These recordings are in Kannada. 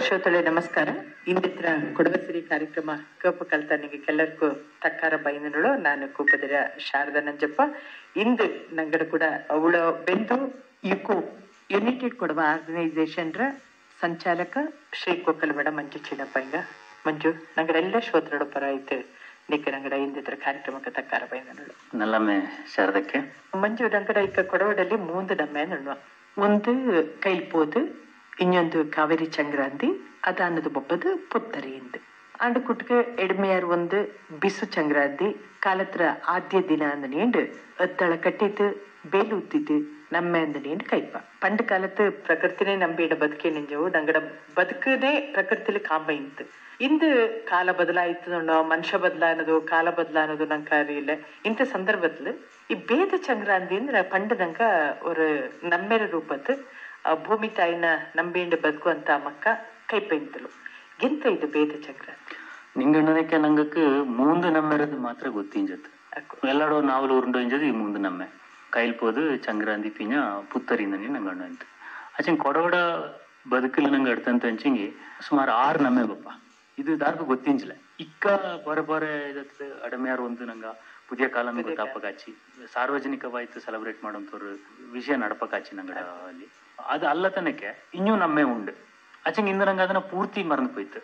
ಶ್ರೋತಳೆ ನಮಸ್ಕಾರ ಇಂದಿತ್ರ ಕೊಡವಸಿರಿ ಕಾರ್ಯಕ್ರಮ ಕೋಪ ಕಲ್ತಾನಿಗೆ ಕೆಲರ್ಗೂ ತಕ್ಕಾರ ಬೈನಗಳು ನಾನು ಕೂಪದಿರ ಶಾರದಾ ನಂಜಪ್ಪ ಇಂದು ನಂಗಡ ಕೂಡ ಅವಳ ಬೆಂದು ಇಕು ಯುನೈಟೆಡ್ ಕೊಡವ ಆರ್ಗನೈಸೇಷನ್ ರ ಸಂಚಾಲಕ ಶ್ರೀ ಕೊಕ್ಕಲಬೇಡ ಮಂಜು ಚಿನ್ನಪ್ಪ ಹಿಂಗ ಮಂಜು ನಂಗಡ ಎಲ್ಲ ಶ್ರೋತೃಡ ಪರ ಐತೆ ನಿಕ್ಕೆ ನಂಗಡ ಇಂದಿತ್ರ ಕಾರ್ಯಕ್ರಮಕ್ಕೆ ತಕ್ಕಾರ ಬೈನಗಳು ನಲ್ಲಮ್ಮೆ ಶಾರದಕ್ಕೆ ಮಂಜು ನಂಗಡ ಇಕ್ಕ ಕೊಡವಡಲ್ಲಿ ಮೂಂದು ನಮ್ಮೆ ನಡುವ ಒಂದು ಕೈಲ್ಪೋದು ಇನ್ನೊಂದು ಕಾವೇರಿ ಚಂಗ್ರಾಂತಿ ಅದಾನದು ಬೊಬ್ಬದು ಪುತ್ತರಿಯಿಂದ ಅಂಡ್ ಕುಟ್ಕ ಎಡ್ಮೆಯಾರ್ ಒಂದು ಬಿಸು ಚಂಗ್ರಾಂತಿ ಕಾಲತ್ರ ಆದ್ಯ ದಿನ ಅಂದನೇಂಡು ಅತ್ತಳ ಕಟ್ಟಿತು ಬೇಲು ಉತ್ತಿತು ನಮ್ಮ ಅಂದನೇಂಡು ಕೈಪ ಪಂಡ್ ಕಾಲത്ത് ಪ್ರಕೃತಿನೇ ನಂಬಿಡ ಬದುಕೆ ನೆಂಜವು ನಂಗಡ ಬದುಕನೇ ಪ್ರಕೃತಿಲಿ ಕಾಂಬ ಇಂತು ಇಂದು ಕಾಲ ಬದಲಾಯಿತು ಮನುಷ್ಯ ಬದಲಾನದು ಕಾಲ ಬದಲಾನದು ನಂಗೆ அறியல ಇಂಥ ಸಂದರ್ಭದಲ್ಲಿ ಈ ಬೇದ ಚಂಗ್ರಾಂತಿ ಅಂದ್ರೆ ಪಂಡ್ ನಂಗ ஒரு ನಮ್ಮೆರ ರೂಪತ್ತು ಆ ಭೂಮಿ ತಾಯಿನ ನಂಬಿಂಡು ಬದುಕುವಂತ ಮಕ್ಕ ಕೈಪೆಂತಲು ಎಂತ ಇದು ಬೇದ ಚಂಗ್ರಾಂತಿ ನಿಂಗಣ್ಣನಕ್ಕೆ ನಂಗಕ್ಕೆ ಮೂಂದು ನಮ್ಮೆರದು ಮಾತ್ರ ಗೊತ್ತಿಂಜತ್ ಅಕ್ಕು. ಎಲ್ಲಾಡೋ ನಾವಲು ಉರುಂಡು ಇಂಜದು ಈ ಮೂಂದು ನಮ್ಮೆ ಕೈಲ್ಪೋದು ಚಂಗ್ರಾಂದಿ ಪಿಂಜ ಪುತ್ತರಿಂದನಿ ನಂಗಣ್ಣ ಅಂತ ಅಚ್ಚಂಗ್ ಕೊಡವಡ ಬದುಕಲು ನಂಗೆ ಅಡ್ತಂತ ಅಂಚಂಗಿ ಸುಮಾರು ಆರು ನಮ್ಮೆ ಬಪ್ಪ ಇದು ದಾರ್ಕು ಗೊತ್ತಿಂಜಲ ಇಕ್ಕ ಪೊರೆ ಪೊರೆ ಇದತ್ತು ಅಡಮೆಯಾರು ಒಂದು ನಂಗ ಪುದಿಯ ಕಾಲನ ಗೊತ್ತಾಪಕಾಚಿ ಸಾರ್ವಜನಿಕವಾಯ್ತು ಸೆಲೆಬ್ರೇಟ್ ಮಾಡೋಂಥವ್ರು ವಿಷಯ ನಡಪಕಾಚಿ ನಂಗಡ ಅಲ್ಲಿ ಅದು ಅಲ್ಲ ತನಕ್ಕೆ ಇನ್ನೂ ನಮ್ಮೆ ಉಂಡು ಅಚ್ಚಂಗ್ ಇಂದ ನಂಗೆ ಅದನ್ನ ಪೂರ್ತಿ ಮறந்து போಯ್ತು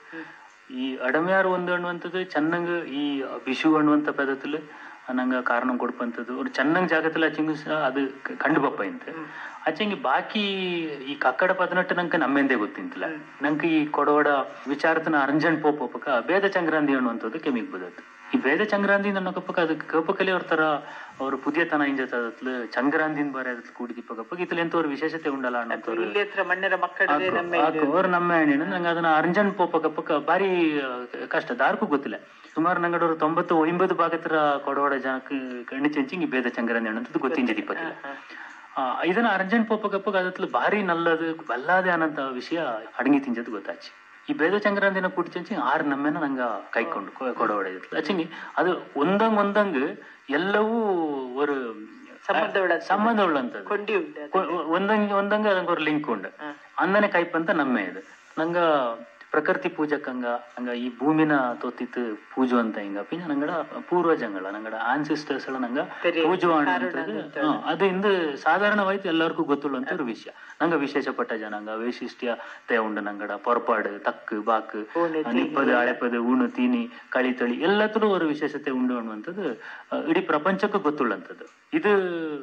ಈ ಅಡಮ್ಯಾರು ಒಂದು ಅನ್ನುವಂಥದ್ದು ಚೆನ್ನಂಗ ಈ ವಿಷು ಅನ್ನುವಂಥ ಪದದಲ್ಲಿ ನಂಗೆ ಕಾರಣ ಕೊಡ್ಪಂಥದ್ದು ஒரு ಚೆನ್ನಂಗ್ ಜಾಗದಲ್ಲಿ ಅಚ್ಚಂಗ ಅದು ಕ- ಕಂಡು ಬಪ್ಪ ಇಂತ ಅಚ್ಚಂಗಿ ಬಾಕಿ ಈ ಕಕ್ಕಡ ಪದನಟ್ಟು ನಂಗೆ ನಮ್ಮೆಂದೇ ಗೊತ್ತಿಂತಿಲ್ಲ ನಂಗೆ ಈ ಕೊಡವಡ ವಿಚಾರತನ ಅರಂಜನ್ ಪೋಪಕ ಭೇದ ಚಂಗ್ರಾಂತಿ ಅನ್ನುವಂಥದ್ದು ಕೆಮಿಗ್ ಬದತ್ತು ಈ ಭೇದ ಚಂಗ್ರಾಂತಿ ಅನ್ನೋಕಪ್ಪಕ ಅದು ಕಪಕಲೆ ಅವ್ರ ತರ ಅವ್ರ ಪುದಿಯತನ ಇಂಜತದತ್ಲು ಚಂಗ್ರಾಂದಿನ ಬರ ಅದಕ್ಕೆ ಕೂಡಿದಿಪ್ಪಕಪ್ಪಕ ಇತ್ತಲ ಎಂತ ಅವ್ರ ವಿಶೇಷತೆ ಉಂಡಲ್ಲ ಅನ್ನೋಂಥವ್ರು ಇಲ್ಲಿ ಹತ್ರ ಮಣ್ಣರ ಮಕ್ಕಳದೇ ನಮ್ಮ ಅವ್ರು ನಮ್ಮ ಹೆಣ್ಣಿನ ನಂಗೆ ಅದನ್ನ ಅರ್ಜೆಂಟ್ ಪೋಪಕ ಪಕ್ಕ ಬಾರಿ ಆ, ಕಷ್ಟ ದಾರ್ಕು ಗೊತ್ತಿಲ್ಲ ಸುಮಾರು ನಂಗಡ ஒரு ತೊಂಬತ್ತು ಒಂಬತ್ತು ಭಾಗತ್ರ ಕೊಡವಾಡ ಜನಕ್ಕೆ ಕಣ್ಣು ಚೆಂಚಿಂಗಿ ಬೇದ ಚಂಗ್ರಾಂದಿ ಅನ್ನೋದು ಗೊತ್ತಿಂಜದಿ ಇಪ್ಪತ್ತಿಲ್ಲ ಆ, ಇದನ್ನ ಅರ್ಜೆಂಟ್ ಪೋಪಕಪ್ಪಗ ಅದತ್ಲು ಭಾರಿ ನಲ್ಲದು ಬಲ್ಲಾದೆ ಅನ್ನಂತ ವಿಷಯ ಅಡಗಿ ತಿಂಜದು ಗೊತ್ತಾಚಿ ಈ ಬೇದ ಚಂಗ್ರಾಂದಿನ ಕೂಡಿ ಚೆಂಚಿ ಆರು ನಮ್ಮೆನ ನಂಗ ಕೈಕೊಂಡು ಕೊಡವಾಡ ಅಚ್ಚಂಗಿ ಅದು ಒಂದಂಗ್ ಒಂದಂಗ್ ಎಲ್ಲವೂ ஒரு ಸಂಬಂಧವುಳ್ಳ ಸಂಬಂಧ ಉಳ್ಳಂತದ್ದು ಕೊಂಡಿ ಉಂಟು ಅದು. ಒ- ಒಂದಂಗ ಒಂದಂಗ ಅದಕ್ಕೆ ஒரு ಲಿಂಕ್ ಉಂಡು ಅಂದನೆ ಕೈಪಂತ ನಮ್ಮೆ ಇದು ನಂಗ ಪ್ರಕೃತಿ ಪೂಜಕ್ಕಂಗ ನಂಗ ಈ ಭೂಮಿನ ತೊತ್ತಿತ್ತು ಪೂಜು ಅಂತ ಹಿಂಗ ಪಿಂಜ ನಂಗಡ ಪೂರ್ವಜಂಗಳ ನಂಗಡ ಆನ್ಸಿಸ್ಟರ್ಸ್ ಎಲ್ಲ ನಂಗ பெரிய ಪೂಜು ಅನ್ನುವಂಥದ್ದು ಹ, ಅದು ಇಂದು ಸಾಧಾರಣವಾಯ್ತು ಎಲ್ಲರಿಗೂ ಗೊತ್ತುಳ್ಳಂತ ಒಂದು ವಿಷಯ ನಂಗ ವಿಶೇಷಪಟ್ಟ ಜನಾಂಗ ವೈಶಿಷ್ಟ್ಯ ತೇ ಉಂಡು ನಂಗಡ ಪೊರ್ಪಾಡು ತಕ್ಕು ಬಾಕು ಊಣು, ನಿಪ್ಪದು ಅಳೆಪದು ಉಣು ತೀನಿ ಕಳಿ ತಳಿ ಎಲ್ಲತ್ರೂ ஒரு ವಿಶೇಷತೆ ಉಂಡು ಅನ್ನುವಂಥದ್ದು ಆ, ಇಡೀ ಪ್ರಪಂಚಕ್ಕೂ ಗೊತ್ತುಳ್ಳಂಥದ್ದು ಇದು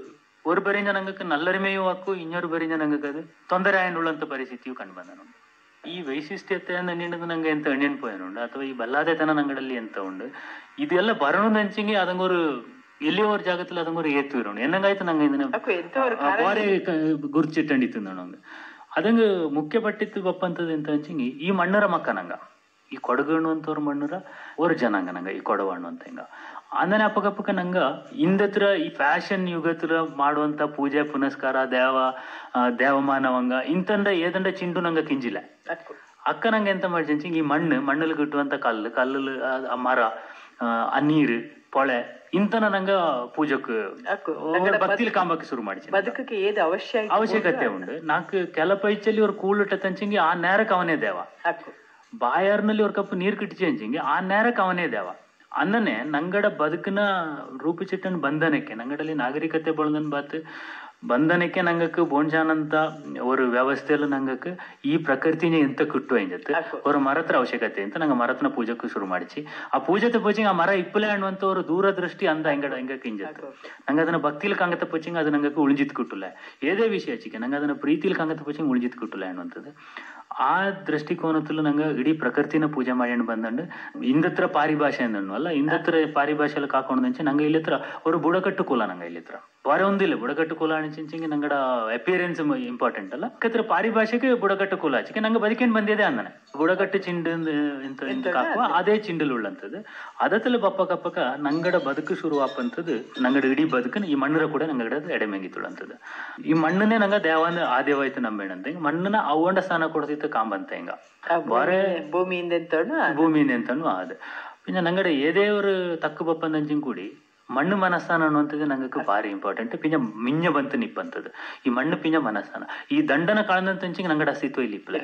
ஒரு ಬರಿಂದ ನಂಗಕ್ಕೆ ನಲ್ಲರಿಮೆಯೂ ಹಕ್ಕು ಇನ್ನೊರು ಬರಿಂದ ನಂಗಕ್ಕೆ ಅದು ತೊಂದರೆ ಆಯನುಳ್ಳಂತ ಪರಿಸ್ಥಿತಿಯು ಕಂಡು ಬಂದ ನೋಡಿ ಈ ವೈಶಿಷ್ಟ್ಯತೆಯನ್ನು ನೀಡಿದ ನಂಗೆ ಎಂತ ಎಣ್ಣೆನ್ ಪೋಯನುಂಡು ಅಥವಾ ಈ ಬಲ್ಲಾದೆತನ ನಂಗಡಲ್ಲಿ ಎಂತ ಉಂಡು ಇದೆಲ್ಲ ಬರಣದಂಚಿಗೆ ಅದಂಗೊರು ಎಲ್ಲಿಯೋ ஒரு ಜಾಗದಲ್ಲಿ ಅದಂಗೊರು ಏತು ಇರೋಣ என்னங்காಯ್ತು ನಂಗೆ ಇದನ್ನ ಅಕ್ಕು ಎಂತ ஒரு ಬಾರಿ ಗುರ್ಚಿಟ್ಟಂಡಿತ್ತು ನಾನು ಅದಂಗ ಮುಖ್ಯ ಪಟ್ಟಿತ್ತು ಬಪ್ಪಂತದ್ದು ಎಂತ ಹಂಚಿಂಗಿ ಈ ಮಣ್ಣರ ಮಕ್ಕ ನಂಗ ಈ ಕೊಡಗು ಅನ್ನುವಂಥವ್ರ ಮಣ್ಣರ ஒரு ಜನಾಂಗ ನಂಗ ಈ ಕೊಡವ ಅನ್ನುವಂತ ಹಿಂಗ ಅಂದನೆ ಅಪ್ಪಗಪ್ಪಕ ನಂಗ ಇಂದತ್ರ ಈ ಫ್ಯಾಷನ್ ಯುಗತ್ರ ಮಾಡುವಂತ ಪೂಜೆ ಪುನಸ್ಕಾರ ದೇವ ಆ, ದೇವಮಾನವಂಗ ಇಂತಂದ ಏದಂಡ ಚಿಂಡು ನಂಗ ಕಿಂಜಿಲ್ಲ ಅಕ್ಕು. ಅಕ್ಕ ನಂಗೆ ಎಂತ ಮಾಡಿ ಈ ಮಣ್ಣು ಮಣ್ಣಲ್ಲಿ ಕಟ್ಟುವಂತ ಕಲ್ಲು ಕಲ್ಲಲ್ಲಿ ಆ- ಆ ಮರ ಆ, ಆ ನೀರು ಪೊಳೆ ಇಂತನ ನಂಗ ಪೂಜಕ್ ಅಕ್ಕು. ಭಕ್ತಿಲಿ ಕಾಂಬಕ್ಕೆ ಶುರು ಮಾಡಿ ಬದುಕಕ್ಕೆ ಏದು ಅವಶ್ಯ ಐತೆ ಅವಶ್ಯಕತೆ ಉಂಡು ನಾಲ್ಕು ಕೆಲ ಪೈಚಲ್ಲಿ ಅವ್ರು ಕೂಳುಟ ತಂಚಿಂಗಿ ಆ ನೇರಕ್ಕೆ ಅವನೇ ದೇವ ಅಕ್ಕು. ಬಾಯಾರ್ನಲ್ಲಿ ಅವ್ರ ಕಪ್ಪು ನೀರ್ ಕಿಟ್ಟಿ ಹಂಚಿಂಗಿ ಆ ನೇರಕ್ಕೆ ಅವನೇ ದೇವ ಅನ್ನನೆ ನಂಗಡ ಬದುಕಿನ ರೂಪಿಸಿಟ್ಟನ್ ಬಂಧನಕ್ಕೆ ನಂಗಡಲ್ಲಿ ನಾಗರಿಕತೆ ಬಳದನ್ ಬಾತ್ ಬಂಧನಕ್ಕೆ ನಂಗಕ್ಕೆ ಬೋಂಜಾನಂತ ஒரு ವ್ಯವಸ್ಥೆಯಲ್ಲಿ ನಂಗಕ್ಕೆ ಈ ಪ್ರಕೃತಿನೇ ಎಂತ ಕಿಟ್ಟು ಎಂಜತ್ ಅಕ್ಕು. ಅವ್ರ ಮರತ್ರ ಅವಶ್ಯಕತೆ ಅಂತ ನಂಗೆ ಮರತ್ನ ಪೂಜಕ್ಕೂ ಶುರು ಮಾಡಿಸಿ ಆ ಪೂಜತೆ ಪೂಜೆಗೆ ಆ ಮರ ಇಪ್ಪಲೆ ಅನ್ನುವಂತ ஒரு ದೂರದೃಷ್ಟಿ ಅಂದ ಹೆಂಗಡ ಹೆಂಗಕ್ಕೆ ಇಂಜತ್ ನಂಗೆ ಅದನ್ನ ಭಕ್ತಿಲಿ ಕಂಗತ ಪಚ್ಚಿಂಗ್ ಅದು ನಂಗೆ ಉಳಿಜಿತ್ ಕುಟ್ಟುಲ್ಲ ಏದೇ ವಿಷಯ ಚಿಕ್ಕ ನಂಗೆ ಅದನ್ನ ಪ್ರೀತಿಲಿ ಕಂಗತ ಪಚ್ಚಿಂಗ್ ಉಳಿಜಿತ್ ಕುಟ್ಟುಲ್ಲ ಅನ್ನುವಂಥದ್ದು ಆ ದೃಷ್ಟಿಕೋನದಲ್ಲಿ ನಂಗೆ ಇಡೀ ಪ್ರಕೃತಿನ ಪೂಜೆ ಮಾಡಿ ಬಂದಂಡು ಇಂದತ್ರ ಪಾರಿಭಾಷೆ ಅಂದಣ್ಣು ಅಲ್ಲ ಇಂದತ್ರ ಪಾರಿಭಾಷೆಯಲ್ಲಿ ಕಾಕೊಂಡಂಚೆ ನಂಗೆ ಇಲ್ಲಿತ್ರ ஒரு ಬುಡಕಟ್ಟು ಕುಲ ನಂಗೆ ಇಲ್ಲಿತ್ರ ಬಾರೆ ಒಂದಿಲ್ಲ ಬುಡಕಟ್ಟು ಕುಲ ಅಣಿಚಿಂಚಿಂಗೆ ನಂಗಡ ಅಪಿಯರೆನ್ಸ್ ಇಂಪಾರ್ಟೆಂಟ್ ಅಲ್ಲ ಯಾಕಂದ್ರೆ ಪಾರಿಭಾಷೆಗೆ ಬುಡಕಟ್ಟು ಕುಲ ಆಚಿಕೆ ನಂಗೆ ಬದುಕೇನ್ ಬಂದಿದೆ ಅಂದನೆ ಬುಡಕಟ್ಟು ಚಿಂಡು ಎಂತ ಎಂತ ಕಾಕುವ ಅದೇ ಚಿಂಡಲ್ ಉಳ್ಳಂತದ್ದು ಅದತ್ತಲ್ಲಿ ಬಪ್ಪ ಕಪ್ಪಕ ನಂಗಡ ಬದುಕು ಶುರು ಆಪಂತದ್ದು ನಂಗಡ ಇಡೀ ಬದುಕನ್ನ ಈ ಮಣ್ಣರ ಕೂಡ ನಂಗಡ ಎಡೆಮೆಂಗಿತ್ತುಳಂತದ್ದು ಈ ಮಣ್ಣನ್ನೇ ನಂಗ ದೇವಾನ ಆದೇವಾಯ್ತು ನಂಬೇಣಂತ ಹಿಂಗ ಮಣ್ಣನ ಅವಂಡ ಸ್ಥಾನ ಕೊಡ್ತಿತ್ತು ಕಾಂಬಂತ ಹಿಂಗ ಆ ಬಾರೆ ಭೂಮಿ- ಭೂಮಿಯಿಂದ ಎಂತನು ಭೂಮಿಯಿಂದ ಎಂತನು ಆದ പിന്നെ ഞങ്ങളുടെ ഏതേയൊരു തക്ക് ബപ്പന്തഞ്ചും കൂടി ಮಣ್ಣು ಮನಸ್ಸಾನ ಅನ್ನುವಂಥದ್ದು ನಂಗಕ್ಕೆ ಭಾರಿ ಇಂಪಾರ್ಟೆಂಟ್ ಪಿಂಜ ಮಿಂಜ ಬಂತು ನಿಪ್ಪಂತದ್ದು ಈ ಮಣ್ಣು ಪಿಂಜ ಮನಸ್ಸಾನ ಈ ದಂಡನ ಕಾಳದಂತಂಚಿಗೆ ನಂಗಡ ಅಸ್ತಿತ್ವ ಇಲ್ಲಿ ಇಪ್ಪಲೆ ಇಲ್ಲ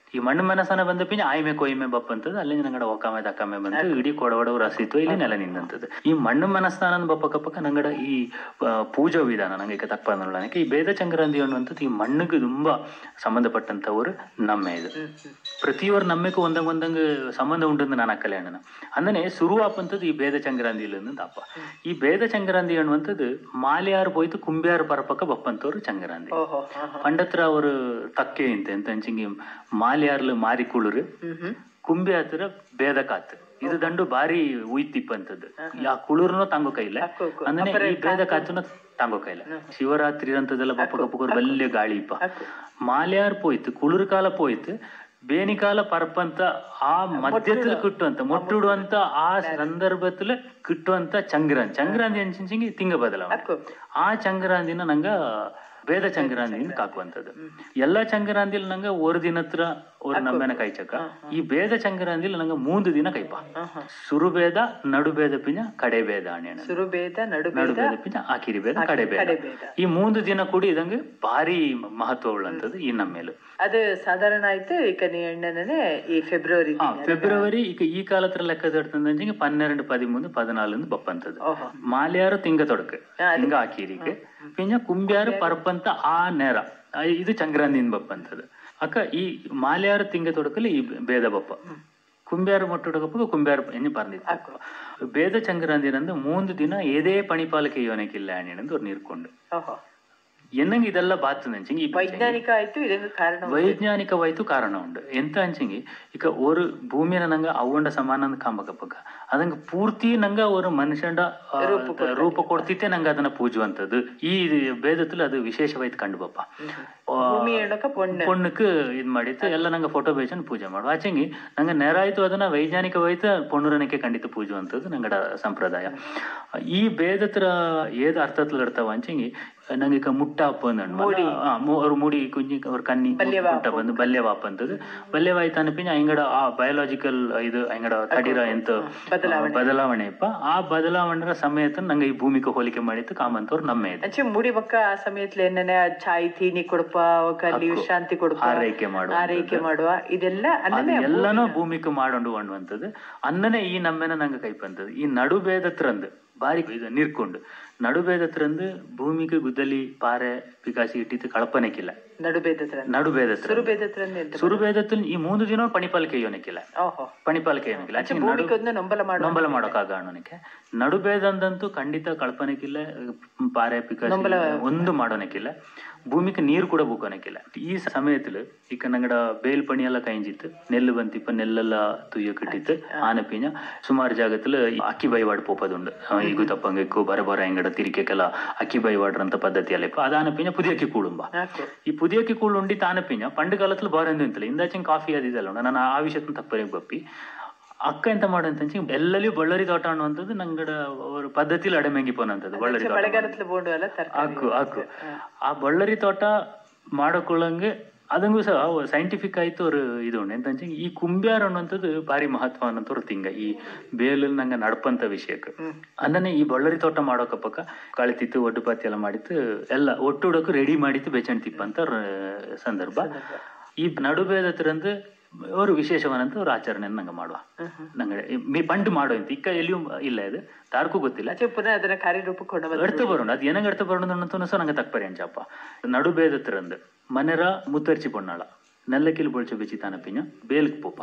ಈ ಮಣ್ಣು ಮನಸ್ಸನ ಬಂದ ಪಿಂಜ ಆಯ್ಮೆ ಕೊಯ್ಮೆ ಬಪ್ಪಂತದ್ದು ಅಲ್ಲಿಂದ ನಂಗಡ ಒಕ್ಕಾಮೆ ದಕ್ಕಾಮೆ ಬಂತು ಇಡೀ ಕೊಡವಡವು ರಸಿತ್ವ ಇಲ್ಲಿ ನೆಲ ನಿಂದಂತದ್ದು ಈ ಮಣ್ಣು ಮನಸ್ಸಾನ ಬಪ್ಪಕ ಪಕ್ಕ ನಂಗಡ ಈ ಆ, ಪೂಜಾ ವಿಧಾನ ನಂಗೆ ಈಗ ತಪ್ಪ ನೋಡಕ್ಕೆ ಈ ಬೇದ ಚಂಗ್ರಾಂತಿ ಅನ್ನುವಂಥದ್ದು ಈ ಮಣ್ಣಿಗೆ ತುಂಬಾ ಸಂಬಂಧಪಟ್ಟಂತವರು ನಮ್ಮೆ ಇದು ಪ್ರತಿಯೊರು ನಮ್ಮೆಗೂ ಒಂದಂಗ ಒಂದಂಗ ಸಂಬಂಧ ಉಂಟು ನಾನು ಅಕ್ಕಲೆ ಅಣ್ಣನ ಅಂದನೆ ಶುರುವಾಪಂತದ್ದು ಈ ಬೇದ ಚಂಗ್ರಾಂದಿಲ್ ತಪ್ಪ ಈ ಬೇದ ಚಂಗ್ರಾಂದಿ ಅನ್ನುವಂಥದ್ದು ಮಾಲಿಯಾರು போய்த்து ಕುಂಬ್ಯಾರು ಪರಪಕ್ಕ ಬಪ್ಪಂತವ್ರು ಚಂಗ್ರಾಂದಿ ಓಹೋ ಹಾ, ಹಾ. ಪಂಡತ್ರ ಅವರು ತಕ್ಕೆ ಇಂತ ಎಂತ ಅಂಚಿಂಗಿ ಮಾಲಿಯಾರ್ಲು ಮಾರಿ ಕುಳುರು ಹ್ಮ್ ಹ್ಮ್ ಕುಂಬೆ ಹತ್ರ ಬೇದ ಕಾತ್ ಇದು ದಂಡು ಬಾರಿ ಉಯ್ತಿಪ್ಪಂತದ್ದು ಆ ಕುಳುರ್ನು ತಂಗೋ ಕೈಲ ಅಕ್ಕು, ಅಕ್ಕು. ಅಂದ್ರೆ ಈ ಬೇದ ಕಾತುನ ತಂಗೋ ಕೈಲ ಶಿವರಾತ್ರಿ ಅಂತದೆಲ್ಲ ಬಪ್ಪ ಕಪ್ಪುಕೋರ್ ಬಲ್ಲೆ ಗಾಳಿ ಇಪ್ಪ ಅಕ್ಕು. ಮಾಲ್ಯಾರ್ ಪೋಯ್ತು ಕುಳುರು ಕಾಲ ಪೋಯ್ತು ಬೇನಿಕಾಲ ಪರಪಂತ ಆ ಮಧ್ಯದಲ್ಲಿ ಕಿಟ್ಟುವಂತ ಮೊಟ್ಟಿಡುವಂತ ಆ ಸಂದರ್ಭದಲ್ಲಿ ಕಿಟ್ಟುವಂತ ಚಂಗ್ರಾಂತಿ ಚಂಗ್ರಾಂತಿ ಅಂಚಿಂಚಿಂಗಿ ತಿಂಗ ಬದಲಾವಣೆ ಅಕ್ಕು. ಆ ಚಂಗ್ರಾಂದಿನ ನಂಗ ಬೇದ ಚಂಗ್ರಾಂದಿನ ಕಾಕುವಂತದ್ದು ಎಲ್ಲ ಚಂಗ್ರಾಂದಿಲ್ ನಂಗ ஒரு ದಿನ ಹತ್ರ ஒரு ನಮ್ಮೆನ ಕೈಚಕ ಈ ಬೇದ ಚಂಗ್ರಾಂದಿಲ್ ನಂಗ ಮೂಂದು ದಿನ ಕೈಪ ಆಹಾ. ಸುರುಬೇದ ನಡುಬೇದ ಪಿಂಜ ಕಡೆ ಬೇದ ಅಣ್ಣ ಸುರುಬೇದ ನಡುಬೇದ ನಡುಬೇದ ಪಿಂಜ ಆಕಿರಿ ಬೇದ ಕಡೆ ಬೇದ ಕಡೆಬೇದ. ಈ ಮೂಂದು ದಿನ ಕೂಡಿ ಇದಂಗ ಭಾರಿ ಮಹತ್ವ ಉಳ್ಳಂತದ್ದು ಈ ನಮ್ಮೇಲು ಅದು ಸಾಧಾರಣ ಆಯ್ತು ಈಗ ನೀ ಎಣ್ಣೆನೇ ಈ ಫೆಬ್ರವರಿ ఆ ఫిబ్రవరి ఇక ఈ కాలత్ర లెక్క తడుతుందని పన్నెండు పదిమూడు పద్నాలుగు బప్పంతది ఓహో మాల్యారు తింగ తొడకు తింగ ఆకీರಿಗೆ ಪಿಂಜ ಕುಂಬ್ಯಾರು ಪರಪಂತ ಆ ನೇರ ಆ ಇದು ಚಂಗ್ರಾಂದಿನ ಬಪ್ಪ ಅಂತದ ಅಕ್ಕ ಈ ಮಾಲ್ಯಾರು ತಿಂಗ ತೊಡಕಲ್ಲಿ ಈ ಬೇದ ಬಪ್ಪ ಕುಂಬ್ಯಾರು ಮೊಟ್ಟೊಡಗಪ್ಪ ಕುಂಬ್ಯಾರು ಎಣ್ಣೆ ಪರ್ನಿತ್ತು ಬೇದ ಚಂಗ್ರಾಂದಿನಂದು ಮೂಂದು ದಿನ ಏದೇ ಪಣಿಪಾಲಕ್ಕೆ ಯೋನಕ್ಕಿಲ್ಲ ಅಣ್ಣಿನಂದು ಅವ್ರು ನೀರ್ಕೊಂಡು ಓಹೋ ಎನ್ನಂಗೆ ಇದೆಲ್ಲ ಬಾತು ನಂಚಿಂಗ್ ಈ ವೈಜ್ಞಾನಿಕ ಆಯ್ತು ಇದಕ್ಕೆ ಕಾರಣ ವೈಜ್ಞಾನಿಕವಾಯ್ತು ಕಾರಣ ಉಂಡು ಎಂತ ಅಂಚಿಂಗಿ ಇಕ ஒரு ಭೂಮಿನ ನಂಗ ಅವಂಡ ಸಮಾನ ಕಾಂಬಕಪ್ಪಗ ಅದಂಗ ಪೂರ್ತಿ ನಂಗ ஒரு ಮನುಷ್ಯಂಡ ಆ, ರೂಪ ಕೊಡ್ತಿತ್ತೆ ನಂಗ ಅದನ್ನ ಪೂಜುವಂತದ್ದು ಈ ಭೇದத்துல ಅದು ವಿಶೇಷವಾಯ್ತು ಕಂಡು ಬಪ್ಪ ಭೂಮಿ ಎಣ್ಣಕ ಪೊಣ್ಣು ಪೊಣ್ಣಕ್ಕೆ ಇದ್ ಮಾಡಿತ್ತು ಎಲ್ಲ ನಂಗೆ ಫೋಟೋ ಬೇಚನ್ ಪೂಜೆ ಮಾಡು ಆಚೆಂಗಿ ನಂಗೆ ನೆರಾಯ್ತು ಅದನ್ನ ವೈಜ್ಞಾನಿಕವಾಯ್ತು ಪೊಣ್ಣುರನಕ್ಕೆ ಖಂಡಿತ ಪೂಜುವಂಥದ್ದು ನಂಗಡ ಸಂಪ್ರದಾಯ ಈ ಬೇದತ್ರ ಏದ್ ಅರ್ಥத்துல ಇರ್ತಾವ ಅಂಚೆಂಗಿ ನಂಗೆ ಈಗ ಮುಟ್ಟಾಪ ಅವ್ರ ಮುಡಿ ಕುಂಜಿ ಅವ್ರ ಕನ್ನಿ ಮುಟ್ಟ ಬಂದು ಬಲ್ಯವಾಪ ಅಂತದ್ದು ಬಲ್ಯವಾಯ್ತು ಅನ್ಪಿನ ಅಂಗಡ ಆ ಬಯೋಲಾಜಿಕಲ್ ಇದು ಅಂಗಡ ತಡಿರ ಎಂತ ಬದಲಾವಣೆ ಇಪ್ಪ ಆ ಬದಲಾವಣೆ ಸಮೇತ ನಂಗೆ ಈ ಭೂಮಿಗೆ ಹೋಲಿಕೆ ಮಾಡಿತ್ತು ಕಾಮಂತವ್ರು ನಮ್ಮ ಇದೆ ಅಂಚೆ ಮುಡಿ ಬಕ್ಕ ಆ ಸಮಯத்துல ಎಣ್ಣೆನೆ ಚಾಯ್ ತೀನಿ ಕೊಡಪ ಅಲ್ಲಿ ವಿಶ್ರಾಂತಿ ಕೊಡಪ ಆರೈಕೆ ಮಾಡುವ ಆರೈಕೆ ಮಾಡುವ ಇದೆಲ್ಲ ಅನ್ನನೇ ಎಲ್ಲನೂ ಭೂಮಿಗೆ ಮಾಡೋಂಡು ಅನ್ನುವಂಥದ್ದು ಅನ್ನನೇ ಈ ನಮ್ಮೆನ ನಂಗೆ ಕೈಪಂತದ್ದು ಈ ನಡುಬೇದತ್ರಂದು ಬಾರಿ ಇದು ನೀರ್ಕೊಂಡು ನಡುಬೇದತ್ರಂದು ಭೂಮಿಗೆ ಗುದ್ದಲಿ ಪಾರೆ ಪಿಕಾಸಿ ಇಟ್ಟಿತ್ತು ಕಳಪನೆಕ್ಕಿಲ್ಲ ನಡುಬೇದತ್ರ ನಡುಬೇದತ್ರ ಸುರುಬೇದತ್ರ ಎಂತ ಸುರುಬೇದത്തിൽ ಈ ಮೂರು ದಿನ ಪಣಿಪಾಲಿಕೆ ಯೋನಕ್ಕಿಲ್ಲ ಓಹೋ ಪಣಿಪಾಲಿಕೆ ಯೋನಕ್ಕಿಲ್ಲ ಆಚೆ ನಡು ಭೂಮಿಗೊಂದು ನೊಂಬಲ ಮಾಡುವ ನೊಂಬಲ ಮಾಡೋಕ್ಕಾಗ ಅನ್ನೋನಕ್ಕೆ ನಡುಬೇದಂದಂತೂ ಖಂಡಿತ ಕಲ್ಪನೆಕ್ಕಿಲ್ಲ ಪಾರೆ ಪಿಕಾಸಿ ಒಂದು ಮಾಡೋನಕ್ಕಿಲ್ಲ ಭೂಮಿಗೆ ನೀರು ಕೂಡ ಬುಕ್ಕೋನಕ್ಕಿಲ್ಲ ಈ ಸಮಯದಲ್ಲಿ ಈಗ ನಂಗಡ ಬೇಲ್ ಪಣಿ ಎಲ್ಲ ಕೈಂಜಿತ್ತು ನೆಲ್ಲು ಬಂತಿಪ್ಪ ನೆಲ್ಲೆಲ್ಲ ತುಯ್ಯ ಕಟ್ಟಿತ್ತು ಆನಪಿನ ಸುಮಾರು ಜಾಗத்துல ಅಕ್ಕಿ ಬೈವಾಡ್ ಪೋಪದುಂಡು ಈಗ ತಪ್ಪಂಗೆಕ್ಕು ಬರ ಬರ ಎಂಗಡ ತಿರಿಕೆಲ್ಲ ಅಕ್ಕಿ ಬೈವಾಡ್ರಂತ ಪದ್ಧತಿ ಅಲ್ಲ ಇಪ್ಪ ಅದಾನಪಿನ ಪುದಿಯಕ್ಕಿ ಕೂಡುಂಬ ನಾಲ್ಕು ಈ పుదియకి కూళ్ళు ఉండి తానపిņ పండు కాలத்துல బాగుంది ఇంతలో ఇందాచం కాఫీ అది ಇದಲ್ಲ ನಾನು ಆ ವಿಷಯದ ತಪ್ಪರಿಗೆ ಬಪ್ಪಿ ಅಕ್ಕ ಎಂತ ಮಾಡಂತಂಚಿ ಎಲ್ಲಲ್ಲಿ ಬಳ್ಳರಿ ತೋಟ ಅನ್ನುವಂಥದ್ದು ನಂಗಡ ಅವ್ರ ಪದ್ಧತಿಲಿ ಅಡೆಮೆಂಗಿಪೋನಂಥದ್ದು ಬಳ್ಳರಿ ತೋಟ ಮಳೆಗಾಲத்துல ಬೋಂಡು ಎಲ್ಲ ತರಕಾರಿ ಹಾಕು ಹಾಕು ಆ ಬಳ್ಳರಿ ತೋಟ ಮಾಡಕೊಳ್ಳಂಗೆ ಅದಂಗೂ ಸಹ ಸೈಂಟಿಫಿಕ್ ಆಯ್ತು ಅವ್ರು ಇದು ಉಂಡು ಎಂತಂಚಿ ಈ ಕುಂಬ್ಯಾರ ಅನ್ನುವಂಥದ್ದು ಭಾರಿ ಮಹತ್ವ ಅನ್ನೋಂಥವ್ರು ತಿಂಗ ಈ ಬೇಲು ನಂಗೆ ನಡ್ಪಂತ ವಿಷಯಕ್ಕೆ ಅಂದನೆ ಈ ಬಳ್ಳರಿ ತೋಟ ಮಾಡೋಕ ಪಕ್ಕ ಕಳಿತಿತ್ತು ಒಡ್ಡು ಪಾತಿ ಎಲ್ಲ ಮಾಡಿತ್ತು ಎಲ್ಲ ಒಟ್ಟುಡಕ್ಕೂ ರೆಡಿ ಮಾಡಿತ್ತು ಬೆಚಣ್ತಿಪ್ಪ ಅಂತ ಅವ್ರ ಸಂದರ್ಭ ಈ ನಡುಬೇದತ್ರಂದು ಅವರು ವಿಶೇಷವನಂತ ಅವ್ರ ಆಚರಣೆ ನಂಗೆ ಮಾಡುವ ನಂಗೆ ಮೀ ಪಂಡು ಮಾಡೋ ಅಂತ ಇಕ್ಕ ಎಲ್ಲಿಯೂ ಇಲ್ಲ ಇದು ಯಾರಿಗೂ ಗೊತ್ತಿಲ್ಲ ಆಚೆ ಪುನಃ ಅದನ್ನ ಕಾರ್ಯರೂಪಕ್ಕೆ ಕೊಂಡು ಬಂದ എടുത്തു പറഞ്ഞു അത് എനക്ക് എടുത്തു പറഞ്ഞു സോ ನಂಗೆ ತಕ್ಕ ಪರಿಯಂಚಪ್ಪ ನಡುಬೇದತ್ತಿರಂದು ಮನೆರ ಮುತ್ತರ್ಚಿ ಪೊಣ್ಣಾಳ ನೆಲ್ಲಕ್ಕಿಲ್ பொழிச்சு வச்சு தானே பின்ன ಬೇಲಕ್ போப்பா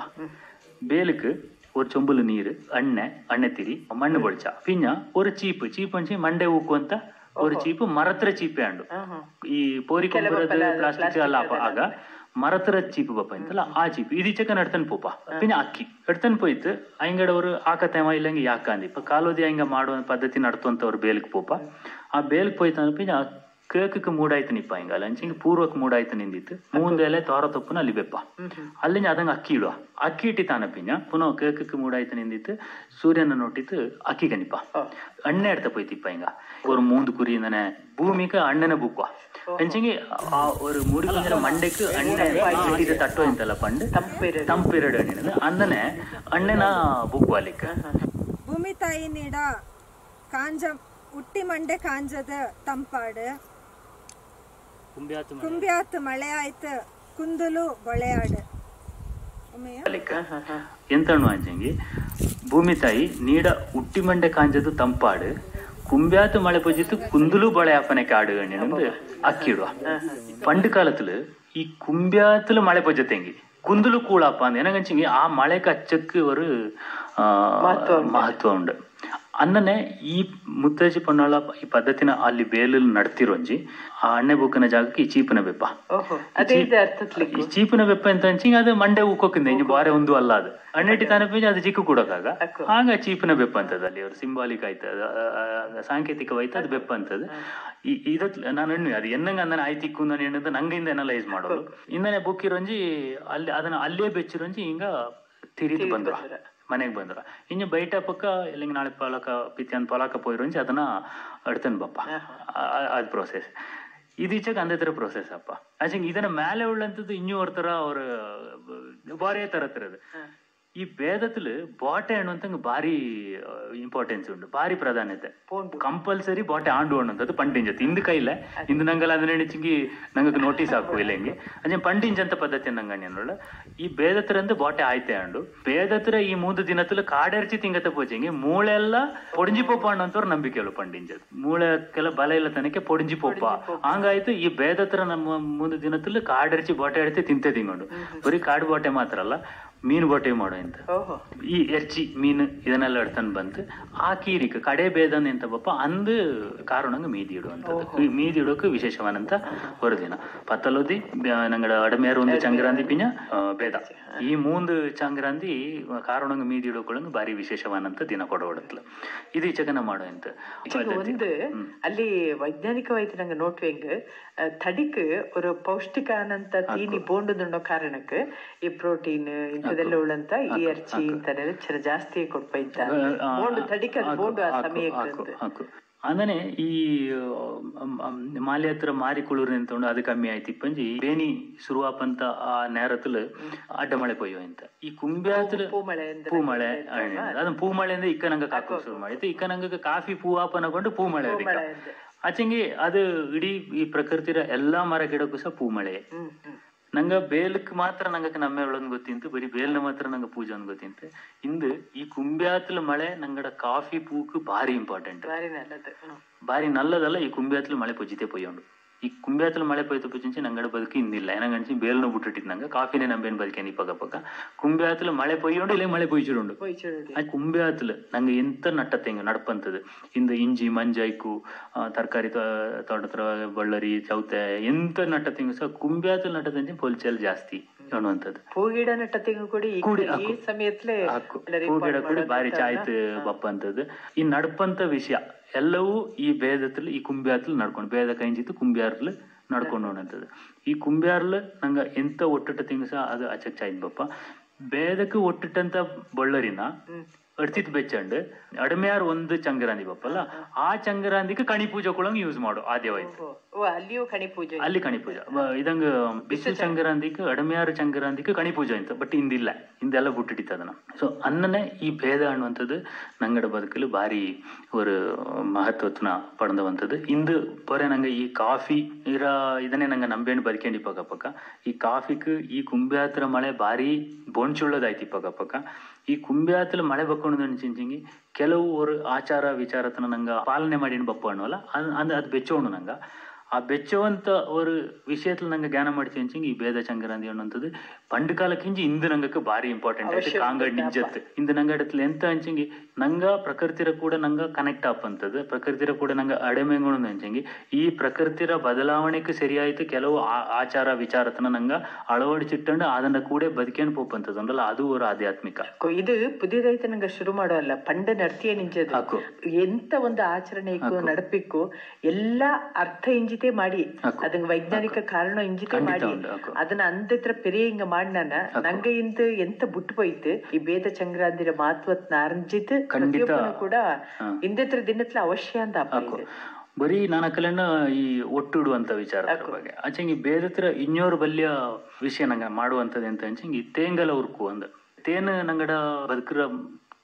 ಬೇಲಕ್ ஒரு ಚೊಂಬುಲು ನೀರು ಎಣ್ಣೆ ಎಣ್ಣೆ ತಿರಿ ಮಣ್ಣು பொழிச்சா ಪಿನ್ನ ஒரு ಚೀಪ್ ಚೀಪ್ ಅಂಚಿ ಮಂಡೆ ಉಕ್ಕು ಅಂತ ஒரு ಚೀಪ್ ಮರತ್ರ ಚೀಪೆ ಅಂಡು ಈ ಪೋರಿ ಕೊಂಬರದು ಪ್ಲಾಸ್ಟಿಕ್ ಎಲ್ಲ ಅಪ- ಆಗ ಮರತರ ಚೀಪ್ ಬಪ್ಪ ಅಂತಲ್ಲ ಆ ಚೀಪ್ ಇದು ಚಕ್ಕ ನಡ್ತನ್ ಪೋಪ ಪಿನ್ನ ಅಕ್ಕಿ ಎಡ್ತನ್ ಪೋಯ್ತು ಅಯ್ಯಂಗಡವರು ಆಕತೇಮ ಇಲ್ಲಂಗೆ ಯಾಕ ಅಂದಿ ಇಪ್ಪ ಕಾಲೋದಿ ಹಂಗ ಮಾಡುವ ಪದ್ಧತಿ ನಡ್ತಂತವ್ರು ಬೇಲಕ್ ಪೋಪ ಆ ಬೇಲಕ್ ಪೋಯ್ತು ಪಿನ್ನ ಕೇಕಕ್ಕೆ ಮೂಡಾಯ್ತು ನಿಪ್ಪ ಹಿಂಗ ಲಂಚಿಂಗ್ ಪೂರ್ವಕ್ ಮೂಡಾಯ್ತು ನಿಂದಿತ್ತು ಮೂಂದೆಲೆ ತೋರ ತಪ್ಪುನ ಅಲ್ಲಿ ಬೆಪ್ಪ ಅಲ್ಲಿಂದ ಅದಂಗ ಅಕ್ಕಿ ಇಡುವ ಅಕ್ಕಿ ಇಟ್ಟಿತಾನ ಪಿನ್ನ ಪುನಃ ಕೇಕಕ್ಕೆ ಮೂಡಾಯ್ತು ನಿಂದಿತ್ತು ಸೂರ್ಯನ ನೋಟಿತ್ತು ಅಕ್ಕಿ ಗನಿಪ್ಪ ಅಣ್ಣೆ ಎಡ್ತ ಪೋಯ್ತಿಪ್ಪ ಹಿಂಗ ஒரு மூந்து குறிந்தன பூமிக்கு அண்ணனை புக்குவா பெஞ்சிங்கி ஒரு முடி கொஞ்சம் மண்டைக்கு அண்ணன் இது தட்டோ ಇಂತಲ್ಲ ಪಂಡ್ ತಂಪಿರ ತಂಪಿರಡು ಅಣ್ಣಿನದು ಅಂದನೆ ಅಣ್ಣನ ಬುಕ್ಕು ಅಲ್ಲಿಕ್ಕೆ ಭೂಮಿ ತಾಯಿ ನೀಡ ಕಾಂಜ ಉಟ್ಟಿ ಮಂಡೆ ಕಾಂಜದ ತಂಪಾಡು ಕುಂಬ್ಯಾತ್ ಮಳೆ ಆಯ್ತು ಕುಂದುಲು ಬೊಳೆಯಾಡು ಒಮ್ಮೆಯ ಎಂತ ಅಣ್ಣು ಅಂಚಂಗಿ ಭೂಮಿ ತಾಯಿ ನೀಡ ಉಟ್ಟಿ ಮಂಡೆ ಕಾಂಜದು ತಂಪಾಡು ಕುಂಬ್ಯಾತು ಮಳೆ ಪೊಜಿತ್ತು ಕುಂದುಲು ಬಳೆ ಆಪನೆ ಕಾಡು ಗಣ್ಣಿನಂದು ಅಕ್ಕಿಡುವ ಪಂಡು ಕಾಲத்துல ಈ ಕುಂಬ್ಯಾத்துல ಮಳೆ ಪೊಜತೆಂಗಿ ಕುಂದುಲು ಕೂಳಪ್ಪ ಅಂದ್ ಏನಗಂಚಿಂಗಿ ಆ ಮಳೆಗೆ ಅಚ್ಚಕ್ಕೆ ஒரு ಆ, ಮಹತ್ವ ಉಂಡು ಅನ್ನನೆ ಈ ಮುತ್ತಜ್ಜಿ ಪೊನ್ನಾಳ ಈ ಪದ್ಧತಿನ ಅಲ್ಲಿ ಬೇಲಲ್ಲಿ ನಡ್ತಿರೋಂಜಿ ಆ ಅಣ್ಣೆ ಬುಕ್ಕನ ಜಾಗಕ್ಕೆ ಈ ಚೀಪನ ಬೆಪ್ಪ ಓಹೋ ಅದೇ ಇದು ಅರ್ಥತ್ಲಿಕ್ಕೆ ಈ ಚೀಪಿನ ಬೆಪ್ಪ ಅಂತ ಹಂಚಿಂಗ್ ಅದು ಮಂಡೆ ಉಕ್ಕೋಕಿಂದ ಇಂಜಿ ಬಾರೆ ಒಂದು ಅಲ್ಲ ಅದು ಅಣ್ಣೆಟ್ಟಿ ತಾನೆ ಪೇಜ್ ಅದು ಚಿಕ್ಕ ಕೊಡೋಕಾಗ ಅಕ್ಕು. ಆಗ ಚೀಪಿನ ಬೆಪ್ಪ ಅಂತದ ಅಲ್ಲಿ ಅವ್ರು ಸಿಂಬಾಲಿಕ್ ಆಯ್ತದ ಸಾಂಕೇತಿಕವಾಯ್ತು ಅದು ಬೆಪ್ಪ ಅಂತದ ಈ ಇದತ್ ನಾನು ಎಣ್ಣು ಅದು ಎನ್ನಂಗ ಅಂದನ ಆಯ್ತಿಕ್ಕು ನಾನು ಎಣ್ಣದ ನಂಗಿಂದ ಎನಲೈಸ್ ಮಾಡೋದು ಇಂದನೆ ಬುಕ್ಕಿರೊಂಜಿ ಅಲ್ಲಿ ಅದನ್ನ ಅಲ್ಲೇ ಬೆಚ್ಚಿರೊಂಜಿ ಹಿಂಗ ತಿರಿದು ಬಂದ್ರು ಮನೆಗೆ ಬಂದ್ರು ಇನ್ನು ಬೈಟ ಪಕ್ಕ ಇಲ್ಲಿಂಗ ನಾಳೆ ಪಾಲಕ ಪಿತ್ಯಾನ್ ಪಾಲಕ ಪೋಯಿರೊಂಜಿ ಅದನ್ನ ಅಡ್ತನ್ ಬಪ್ಪ ಅದು ಪ್ರೋಸೆಸ್ ಇದು ಈಚೆಗೆ ಅಂದೇ ತರ ಪ್ರೋಸೆಸ್ ಅಪ್ಪ ಆಚೆಗೆ ಇದನ್ನ ಮೇಲೆ ಉಳ್ಳಂತದ್ದು ಇನ್ನೂ ಒಂಥರ ಅವ್ರ ಬಾರೇ ತರ ತರದು ಈ ಬೇದத்துல ಬಾಟೆ ಅನ್ನುವಂತ ಭಾರಿ ಇಂಪಾರ್ಟೆನ್ಸ್ ಉಂಟು ಭಾರಿ ಪ್ರಾಧಾನ್ಯತೆ ಕಂಪಲ್ಸರಿ ಬಾಟೆ ಆಂಡು ಅನ್ನುವಂಥದ್ದು ಪಂಡಿಂಜತ್ ಇಂದು ಕೈಲ ಇಂದು ನಂಗಲ್ಲ ಅದನ್ನ ಎಣಿಚಿಂಗಿ ನಂಗೆ ನೋಟಿಸ್ ಹಾಕು ಇಲ್ಲ ಹಿಂಗೆ ಅದೇ ಪಂಡಿಂಜ್ ಅಂತ ಪದ್ಧತಿ ನಂಗಣ್ಣ ಅನ್ನೋಳ ಈ ಬೇದತ್ರ ಅಂದು ಬಾಟೆ ಆಯ್ತೆ ಅಂಡು ಬೇದತ್ರ ಈ ಮೂದು ದಿನத்துல ಕಾಡೆರ್ಚಿ ತಿಂಗತ ಪೋಚಿಂಗಿ ಮೂಳೆಲ್ಲ ಪೊಡಿಂಜಿ ಪೋಪ ಅನ್ನೋಂಥವ್ರು ನಂಬಿಕೆಗಳು ಪಂಡಿಂಜತ್ ಮೂಳೆಕ್ಕೆಲ್ಲ ಬಲ ಇಲ್ಲ ತನಕ ಪೊಡಿಂಜಿ ಪೋಪ ಹಂಗಾಯ್ತು ಈ ಬೇದತ್ರ ನಮ್ಮ ಮೂದು ದಿನத்துல ಕಾಡೆರ್ಚಿ ಬಾಟೆ ಅಡಿತೆ ತಿಂತೆ ತಿಂಗೊಂಡು ಬರೀ ಕಾಡು ಬಾಟೆ ಮಾತ್ರ ಅಲ್ಲ ಮೀನು ಬಾಟೆ ಮಾಡೋ ಅಂತ ಓಹೋ ಈ ಎರ್ಚಿ ಮೀನು ಇದನ್ನೆಲ್ಲ ಎಡ್ತಾನೆ ಬಂತು ಆ ಕೀರಿಕ ಕಡೆ ಬೇದನ್ ಎಂತ ಬಪ್ಪ ಅಂದು ಕಾರಣಂಗ ಮೀದಿ ಇಡುವಂಥದ್ದು ಈ ಮೀದಿ ಇಡೋಕೆ ವಿಶೇಷವಾನಂತ ಹೊರದಿನ ಪತ್ತಲೋದಿ ನಂಗಡ ಅಡಮೇರು ಒಂದು ಚಂಗ್ರಾಂದಿ ಪಿಂಜ ಆ, ಬೇದ ಈ ಮೂಂದು ಚಂಗ್ರಾಂದಿ ಕಾರಣಂಗ ಮೀದಿ ಇಡೋಕೊಳ್ಳಂಗ ಬಾರಿ ವಿಶೇಷವಾನಂತ ದಿನ ಕೊಡೋಡತ್ಲ ಇದು ಈಚೆಗನ ಮಾಡೋ ಅಂತ ஆக்சுவலி வந்து ಅಲ್ಲಿ ವೈಜ್ಞಾನಿಕವಾಯ್ತು ನಂಗೆ ನೋಟ್ವೆಂಗ್ ತಡಿಕ್ ஒரு ಪೌಷ್ಟಿಕಾನಂತ ತೀನಿ ಬೋಂಡುದುಣ್ಣೋ ಕಾರಣಕ್ಕೆ ಈ ಪ್ರೋಟೀನ್ ಇಂಥದೆಲ್ಲ ಉಳ್ಳಂತ ಈ ಎರ್ಚಿ ಇಂಥದೆಲ್ಲ ಚರ ಜಾಸ್ತಿ ಕೊಡ್ಪೈತ ಬೋಂಡು ತಡಿಕ್ ಅದು ಬೋಂಡು ಆ ಸಮಯಕ್ಕೆ ಅಂತ. ಹಾಕು ಅಂದನೆ ಈ ಅಮ್, ಅಮ್, ಮಾಲೆ ಹತ್ರ ಮಾರಿ ಕುಳುರು ನಿಂತ್ಕೊಂಡು ಅದು ಕಮ್ಮಿ ಆಯ್ತು ಇಪ್ಪಂಜಿ ಬೇನಿ ಶುರುವಾಪಂತ ಆ ನೇರத்துல ಅಡ್ಡ ಮಳೆ ಪೊಯ್ಯೋ ಅಂತ ಈ ಕುಂಬ್ಯಾத்துல ಪೂಮಳೆ ಅಂದ್ರೆ ಪೂಮಳೆ ಅದನ್ನ ಪೂಮಳೆ ಅಂದ್ರೆ ಇಕ್ಕ ನಂಗ ಕಾಕು ಶುರು ಮಾಡಿತ್ತು ಇಕ್ಕ ನಂಗ ಕಾಫಿ ಪೂವಾಪನಗೊಂಡು ಪೂಮಳೆ ಅದಕ್ಕೆ ಆಚೆಂಗಿ ಅದು ಇಡೀ ಈ ಪ್ರಕೃತಿರ ಎಲ್ಲಾ ಮರ ಗಿಡಕ್ಕೂ ಸಹ ಪೂಮಳೆ ಹ್ಮ್ ಹ್ಮ್ ನಂಗ ಬೇಲಕ್ ಮಾತ್ರ ನಂಗಕ್ಕೆ ನಮ್ಮೆ ಒಳಗ್ ಗೊತ್ತಿಂತು ಬರೀ ಬೇಲ್ನ ಮಾತ್ರ ನಂಗೆ ಪೂಜೆ ಒಂದು ಗೊತ್ತಿಂತು ಇಂದು ಈ ಕುಂಬ್ಯಾತ್ಲ ಮಳೆ ನಂಗಡ ಕಾಫಿ ಪೂಕು ಭಾರಿ ಇಂಪಾರ್ಟೆಂಟ್ ಬಾರಿ ನಲ್ಲದು ಹ್ಮ್. ಬಾರಿ ನಲ್ಲದಲ್ಲ ಈ ಕುಂಬ್ಯಾತ್ಲ ಮಳೆ ಪೊಜಿತೆ ಪೊಯ್ಯೋಂಡು ಈ ಕುಂಬ್ಯಾತ್ಲ ಮಳೆ ಪೊಯ್ತು ಪೊಜಿಂಚಿ ನಂಗಡ ಬದುಕು ಇನ್ನಿಲ್ಲ ಏನಂಗಂಚಿ ಬೇಲ್ನ ಬಿಟ್ಟಿಟ್ಟಿದ್ ನಂಗೆ ಕಾಫಿನೇ ನಂಬೇನ್ ಬದುಕೇನಿ ಪಕ್ಕ ಪಕ್ಕ ಕುಂಬ್ಯಾತ್ಲ ಮಳೆ ಪೊಯ್ಯೋಂಡು ಇಲ್ಲ ಮಳೆ ಪೊಯ್ಚಿಡುಂಡು போய் சொல்லுடி ಆ ಕುಂಬ್ಯಾತ್ಲ ನಂಗೆ ಎಂತ ನಟ್ಟತ್ತೆಂಗ ನಡ್ಪಂತದು ಇಂದ ಇಂಜಿ ಮಂಜಾಯ್ಕು ತರಕಾರಿ ತೋಟತ್ರ ಬಳ್ಳರಿ ಚೌತೆ ಎಂತ ನಟ್ಟತ್ತೆಂಗ ಸಹ ಕುಂಬ್ಯಾತ್ಲ ನಟ್ಟದಂಚಿ ಪೊಲ್ಚಲ್ ಜಾಸ್ತಿ ಅನ್ನುವಂಥದ್ದು பூகிட நட்டத்தையும் கூட ಈ- ಕೂಡಿ ಈ ಹಾಕು. ಸಮಯತ್ಲೆ ಹಾಕು ಎಲ್ಲರಿಗೂ ಹೂಗಿಡ ಪಾಠ ಕೂಡಿ ಮಾಡೋದು ಬಾರಿ ಅಂತ ಚಾಯ್ತು ಅಲ್ಲ? ಬಪ್ಪಂತದ್ದು ಈ ನಡ್ಪಂತ ವಿಷಯ ಎಲ್ಲವೂ ಈ ಭೇದത്തിൽ ಈ ಕುಂಬ್ಯಾತ್ಲು ನಡ್ಕೊಂಡು ಭೇದ ಕೈಂಜಿತ್ತು ಕುಂಬ್ಯಾರ್ಲು ನಡ್ಕೊಂಡು ಹೋಣಂತದ್ದು ಈ ಕುಂಬ್ಯಾರ್ಲು ನಂಗ ಎಂತ ಒಟ್ಟುಟ ತಿಂಗಸ ಅದು ಅಚಕ್ ಚಾಯ್ದು ಬಪ್ಪ ಭೇದಕ್ಕೆ ಒಟ್ಟಿಟ್ಟಂತ ಬಳ್ಳರಿನ ಅಡ್ತಿತ್ ಬೆಚ್ಚಂಡು ಅಡಮೆಯಾರ್ ಒಂದು ಚಂಗರಾಂದಿ ಬಪ್ಪಲ್ಲ ಆ ಚಂಗರಾಂದಿಗೆ ಕಣಿ ಪೂಜೆ ಕೊಳಂಗ್ ಯೂಸ್ ಮಾಡು ಆದ್ಯವಾಯ್ತು ಓ, ಓ ಅಲ್ಲಿಯೂ ಕಣಿ ಪೂಜೆ ಅಲ್ಲಿ ಕಣಿ ಪೂಜೆ ಬ- ಇದಂಗ ಬಿಸು ಚಂಗರಾಂದಿಕ್ ಅಡಮೆಯಾರ ಚಂಗರಾಂದಿಕ್ ಕಣಿ ಪೂಜೆ ಅಂತ ಬಟ್ ಇಂದಿಲ್ಲ ಇಂದೆಲ್ಲ ಬಿಟ್ಟಿಟ್ಟಿತ್ತು ಅದನ್ನ ಸೊ ಅನ್ನನೆ ಈ ಭೇದ ಅನ್ನುವಂಥದ್ದು ನಂಗಡ ಬದುಕಲು ಭಾರಿ ஒரு ಮಹತ್ವತ್ನ ಪಡೆದವಂಥದ್ದು ಇಂದು ಪೊರೆ ನಂಗೆ ಈ ಕಾಫಿ ಇರ ಇದನ್ನೇ ನಂಗೆ ನಂಬೇಣು ಬದುಕೇಂಡಿ ಪಕ್ಕ ಪಕ್ಕ ಈ ಕಾಫಿಕ್ ಈ ಕುಂಬ್ಯಾತ್ರ ಮಳೆ ಭಾರಿ ಬೋಣ್ಚುಳ್ಳದಾಯ್ತು ಪಕ್ಕ ಪಕ್ಕ ಈ ಕುಂಬ್ಯಾத்துல ಮಳೆ ಬಕ್ಕೊಂಡು ಅನ್ಸಿಂಚಿಂಗಿ ಕೆಲವು ஒரு ಆಚಾರ ವಿಚಾರತನ ನಂಗ ಪಾಲನೆ ಮಾಡಿ ಬಪ್ಪ ಅನ್ನುವಲ್ಲ ಅದು ಅದು ಅದು ಬೆಚ್ಚೋಣು ನಂಗ ಆ ಬೆಚ್ಚವಂತ ஒரு விஷயத்துல ನಂಗೆ ಜ್ಞಾನ ಮಾಡ್ತೀವಿ ಅಂಚಿಂಗ್ ಈ ಬೇದ ಚಂಗರಾಂದಿ ಅನ್ನುವಂಥದ್ದು ಪಂಡ್ ಕಾಲಕ್ಕಿಂಚಿ ಇಂದು ನಂಗಕ್ಕೆ ಭಾರಿ ಇಂಪಾರ್ಟೆಂಟ್ ಆಯ್ತು ಅವಶ್ಯ ಕಾಂಗಡ್ ಉಂಟು ನಿಂಜತ್ ಇಂದು ನಂಗೆ ಅಡತ್ಲೆ ಎಂತ ಅಂಚಿಂಗಿ ನಂಗ ಪ್ರಕೃತಿರ ಕೂಡ ನಂಗ ಕನೆಕ್ಟ್ ಆಪಂತದ್ದು ಪ್ರಕೃತಿರ ಕೂಡ ನಂಗ ಅಡೆಮೆಂಗಳು ಅಂಚಿಂಗಿ ಈ ಪ್ರಕೃತಿರ ಬದಲಾವಣೆಗೆ ಸರಿಯಾಯ್ತು ಕೆಲವು ಆ- ಆಚಾರ ವಿಚಾರತನ ನಂಗ ಅಳವಡಿಸಿಟ್ಟಂಡು ಅದನ್ನ ಕೂಡ ಬದುಕೇನು ಪೋಪಂತದ್ದು ಅಂದ್ರಲ್ಲ ಅದು ஒரு ಆಧ್ಯಾತ್ಮಿಕ ಕೊ- ಇದು ಪುದಿದೈತೆ ನಂಗೆ ಶುರು ಮಾಡೋಲ್ಲ ಪಂಡ ನಡ್ತಿಯ ನಿಂಜದು ಹಾಕು. ಎಂತ ಒಂದು ಆಚರಣೆ ಇಕ್ಕು ನಡಪಿಕ್ಕು ಎಲ್ಲ ಅರ್ಥ ಇಂಜಿತೆ ಮಾಡಿ ಹಾಕು. ಅದಕ್ಕೆ ವೈಜ್ಞಾನಿಕ ಕಾರಣ ಇಂಜಿತೆ ಖಂಡಿತ ಮಾಡಿ ಉಂಟು, ಹಾಕು. ಅದನ್ನ ಅಂದತ್ರ ಪೆರಿಯ ಹಿಂಗ ಮಾಡ್ನಾನ ನಂಗೆ ಇಂತ ಎಂತ ಬಿಟ್ಟು போயிட்டு ಈ ಬೇದ ಚಂಗ್ರಾಂದಿರ ಮಹತ್ವತ್ನ ಅರ್ಜಿತ್ ಖಂಡಿತ. ಪ್ರತಿಯೊಬ್ಬನು ಕೂಡ ಹಾ. ಇಂದತ್ರ ದಿನತ್ಲ ಅವಶ್ಯ ಅಂತ ಅಪ್ಪ ಹಾಕು ಇದು. ಬರೀ ನಾನು ಕಲೆಣ್ಣ ಈ ಒಟ್ಟುಡುವಂತ ವಿಚಾರದ ಬಗ್ಗೆ ಆಚೆಂಗಿ ಬೇದತ್ರ ಇನ್ನೋರು ಬಲ್ಯ ವಿಷಯ ನಂಗೆ ಮಾಡುವಂಥದ್ದು ಎಂತ ಅಂಚಂಗಿ ತೇಂಗಲ ಉರ್ಕು ಅಂದ ತೇನು ನಂಗಡ ಬದುಕರ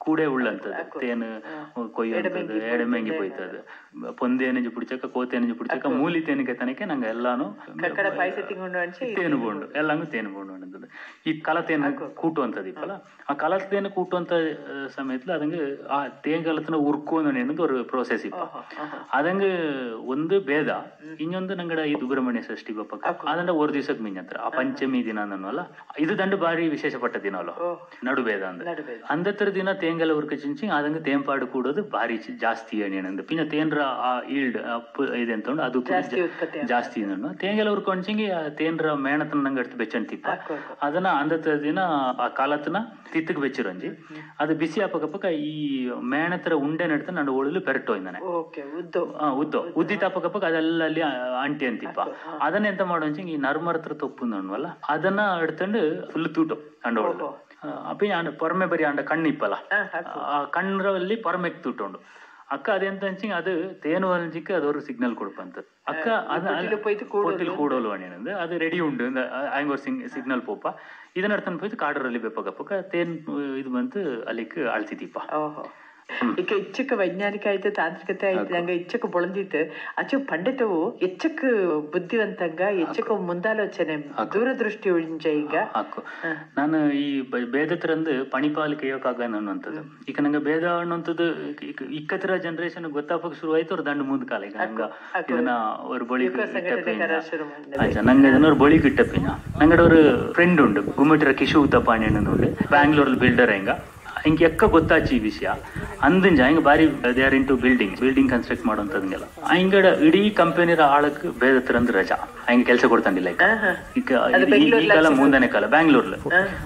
ಕೂಡೆ ಉಳ್ಳಂತದ್ದು ತೇನು ಕೊಯ್ಯುವಂಥದ್ದು ಎಡಮೆಂಗಿ ಪೋಯ್ತದು ಪೊಂದೇನಂಜಿ ಪುಡಿಚಕ್ಕ ಕೋತೇನಂಜಿ ಪುಡಿಚಕ್ಕ ಮೂಲಿ ತೇನಿಗೆ ತನಕ ನಂಗೆ ಎಲ್ಲಾನು ಕಕ್ಕಡ ಪಾಯಸ ತಿಂಗೊಂಡು ಅನ್ಸಿ ತೇನು ಬೋಂಡು ಎಲ್ಲಂಗೂ ತೇನು ಬೋಂಡು ಅನ್ನೋದು ಈ ಕಲತೇನು ಕೂಟುವಂಥದ್ದು ಇಪ್ಪಲ್ಲ ಆ ಕಲತೇನು ಕೂಟುವಂತ ಸಮಯத்துல ಅದಂಗೆ ಆ ತೇಂಗಲತನ ಉರ್ಕೋನು ಅನ್ನೋದು ஒரு ப்ரோசஸ் இப்ப ಅದಂಗೆ ಒಂದು ಭೇದ ಇನ್ನೊಂದು ನಂಗಡ ಈ ಸುಬ್ರಹ್ಮಣ್ಯ ಷಷ್ಠಿ ಬಪ್ಪಕ್ಕ ಅದಂಡ ஒரு ದಿವಸಕ್ಕೆ ಮಿಂಜಂತ್ರ ಆ ಪಂಚಮಿ ದಿನ ಅನ್ನೋಲ್ಲ ಇದು ದಂಡು ಬಾರಿ ವಿಶೇಷಪಟ್ಟ ದಿನ ಅಲ್ಲ ನಡುಭೇದ ಅಂದ್ರೆ ನಡುಭೇದ. ಅಂದತ್ರ ದಿನ ತೇಂಗಲ ಉರ್ಕ ಚಿಂಚಿ ಅದಂಗೆ ತೇಂಪಾಡು ಕೂಡೋದು ಬಾರಿ ಚಿ- ಜಾಸ್ತಿ ಏನಂದ ಪಿನ್ನ ತೇನ್ರ ಆ ಈಲ್ಡ್ ಇದೆ ಅಂತ ಉಂಡು ಅದು ಕೂಡ ಜಾಸ್ತಿ ಜಾ- ಉತ್ಪತ್ತಿ ಜಾಸ್ತಿ ಇದನ್ನು ತೇಂಗಲ ಉರ್ಕೊಂಚಿಂಗಿ ಆ ತೇನ್ರ ಮೇಣತನ ನಂಗೆ ಅಡ್ತು ಬೆಚ್ಚಂತಿಪ್ಪ ಹಾಕು, ಹಾಕು. ಅದನ್ನ ಅಂದತ್ತ ದಿನ ಆ ಕಾಲತನ ತಿತ್ತಗ್ ಬೆಚ್ಚಿರಂಜಿ ಅದು ಬಿಸಿ ಆಪಕ ಪಕ್ಕ ಈ ಮೇಣತರ ಉಂಡೆ ನಡ್ತ ನಂಡು ಒಳಲು ಪೆರಟೋಯ್ದಾನೆ ಓಕೆ ಉದ್ದು ಆ, ಉದ್ದು ಉದ್ದಿ ತಾಪಕಪ್ಪಕ ಅದೆಲ್ಲ ಅಲ್ಲಿ ಆ, ಅಂಟಿ ಅಂತಿಪ್ಪ ಅದನ್ನ ಎಂತ ಮಾಡೋಂಚಿ ಈ ನರ್ಮರ ಹತ್ರ ತೊಪ್ಪು ಅನ್ವಲ್ಲ ಅದನ್ನ ಎಡ್ತಂಡು ಫುಲ್ ತೂಟು ಅಂಡೋಳು ಅಪ್ಪಿ ಆಂಡ ಪೊರ್ಮೆ ಬರಿ ಆಂಡ ಕಣ್ಣು ಇಪ್ಪಲ್ಲ ಹಾ, ಹಾಕು. ಆ ಕಣ್ಣರಲ್ಲಿ ಪೊರ್ಮೆಕ್ ತೂಟುಂಡು ಅಕ್ಕ ಅದೆಂತ ಅಂಚಿ ಅದು ತೇನು ಅಂಚಿಕ್ಕೆ ಅದೊರು ಸಿಗ್ನಲ್ ಕೊಡ್ಪಂತ ಅಕ್ಕ ಅದು ಬೊಟ್ಟಿಲು ಪೋಯ್ತು ಕೂಡೋದು. ಬೊಟ್ಟಿಲು ಕೂಡೋಲು ಅಣ್ಣಿನಂದು ಅದು ರೆಡಿ ಉಂಡು ಆಂಗೋರ್ ಸಿಗ್ನಲ್ ಪೋಪ ಇದನ್ನ ಅರ್ಥನ್ ಪೋಯ್ತು ಕಾಡರಲ್ಲಿ ಬೆಪ್ಪಗ ಪಕ್ಕ ತೇನ್ ಇದು ಬಂತು ಅಲ್ಲಿಕ್ ಅಳ್ತಿದೀಪ ಓಹೋ ಇಕ ಇಚ್ಚಕ್ಕ ವೈಜ್ಞಾನಿಕ ಆಯ್ತು ತಾಂತ್ರಿಕತೆ ಆಯ್ತು ನಂಗ ಇಚ್ಚಕ್ಕ ಬೊಳಂದಿತ್ತು ಅಚ್ಚು ಪಂಡಿತವು ಎಚ್ಚಕ್ಕ ಬುದ್ಧಿವಂತಂಗ ಎಚ್ಚಕ್ಕ ಮುಂದಾಲೋಚನೆ ದೂರದೃಷ್ಟಿ ಉಂಜ ಈಗ ಹಾಕು ನಾನು ಈ ಬ- ಬೇದತ್ರಂದು ಪಣಿಪಾಲಿಕೆ ಯೋಗಾಗ ಅನ್ನುವಂಥದ್ದು ಈಗ ನಂಗೆ ಬೇದ ಅನ್ನುವಂಥದ್ದು ಈಗ- ಇಕ್ಕತ್ರ ಜನರೇಷನ್ ಗೊತ್ತಾಪಕ್ಕೆ ಶುರು ಆಯ್ತು ಅವ್ರ ದಂಡು ಮುಂದ್ ಕಾಲ ಈಗ ನಂಗ ಇದನ್ನ ಅವ್ರ ಬಳಿ ಯುವ ಸಂಘಟನೆಗಾರ ಶುರು ಮಾಡಿದ್ರು. ಆಯ್ತಾ ನಂಗೆ ಇದನ್ನ ಅವ್ರ ಬಳಿ ಕಿಟ್ಟಪ್ಪಿನ ನಂಗಡ ஒரு ಫ್ರೆಂಡ್ ಉಂಡು ಗುಮ್ಮಟಿರ ಕಿಶು ಉತ್ತಪಾಣಿ ಅನ್ನೋದು ಬ್ಯಾಂಗ್ಳೂರ್ ಬಿಲ್ಡರ್ ಹೆಂಗ ಹಿಂಗೆ ಎಕ್ಕ ಗೊತ್ತಾಚಿ ಈ ವಿಷಯ ಅಂದಿಂಜ ಹಿಂಗ ಬಾರಿ they are into building building construct ಮಾಡೋಂಥದ್ಗೆಲ್ಲ ಹಿಂಗಡ ಇಡೀ ಕಂಪನಿರ ಆಳಕ್ ಬೇದತ್ರ ಅಂದ್ ರಜಾ ಹಂಗೆ ಕೆಲಸ ಕೊಡ್ತಾಂಡಿಲ್ಲ ಈಗ ಈಗ ಈ- ಈ ಕಾಲ ಮುಂದನೆ ಕಾಲ ಬ್ಯಾಂಗ್ಳೂರ್ಲ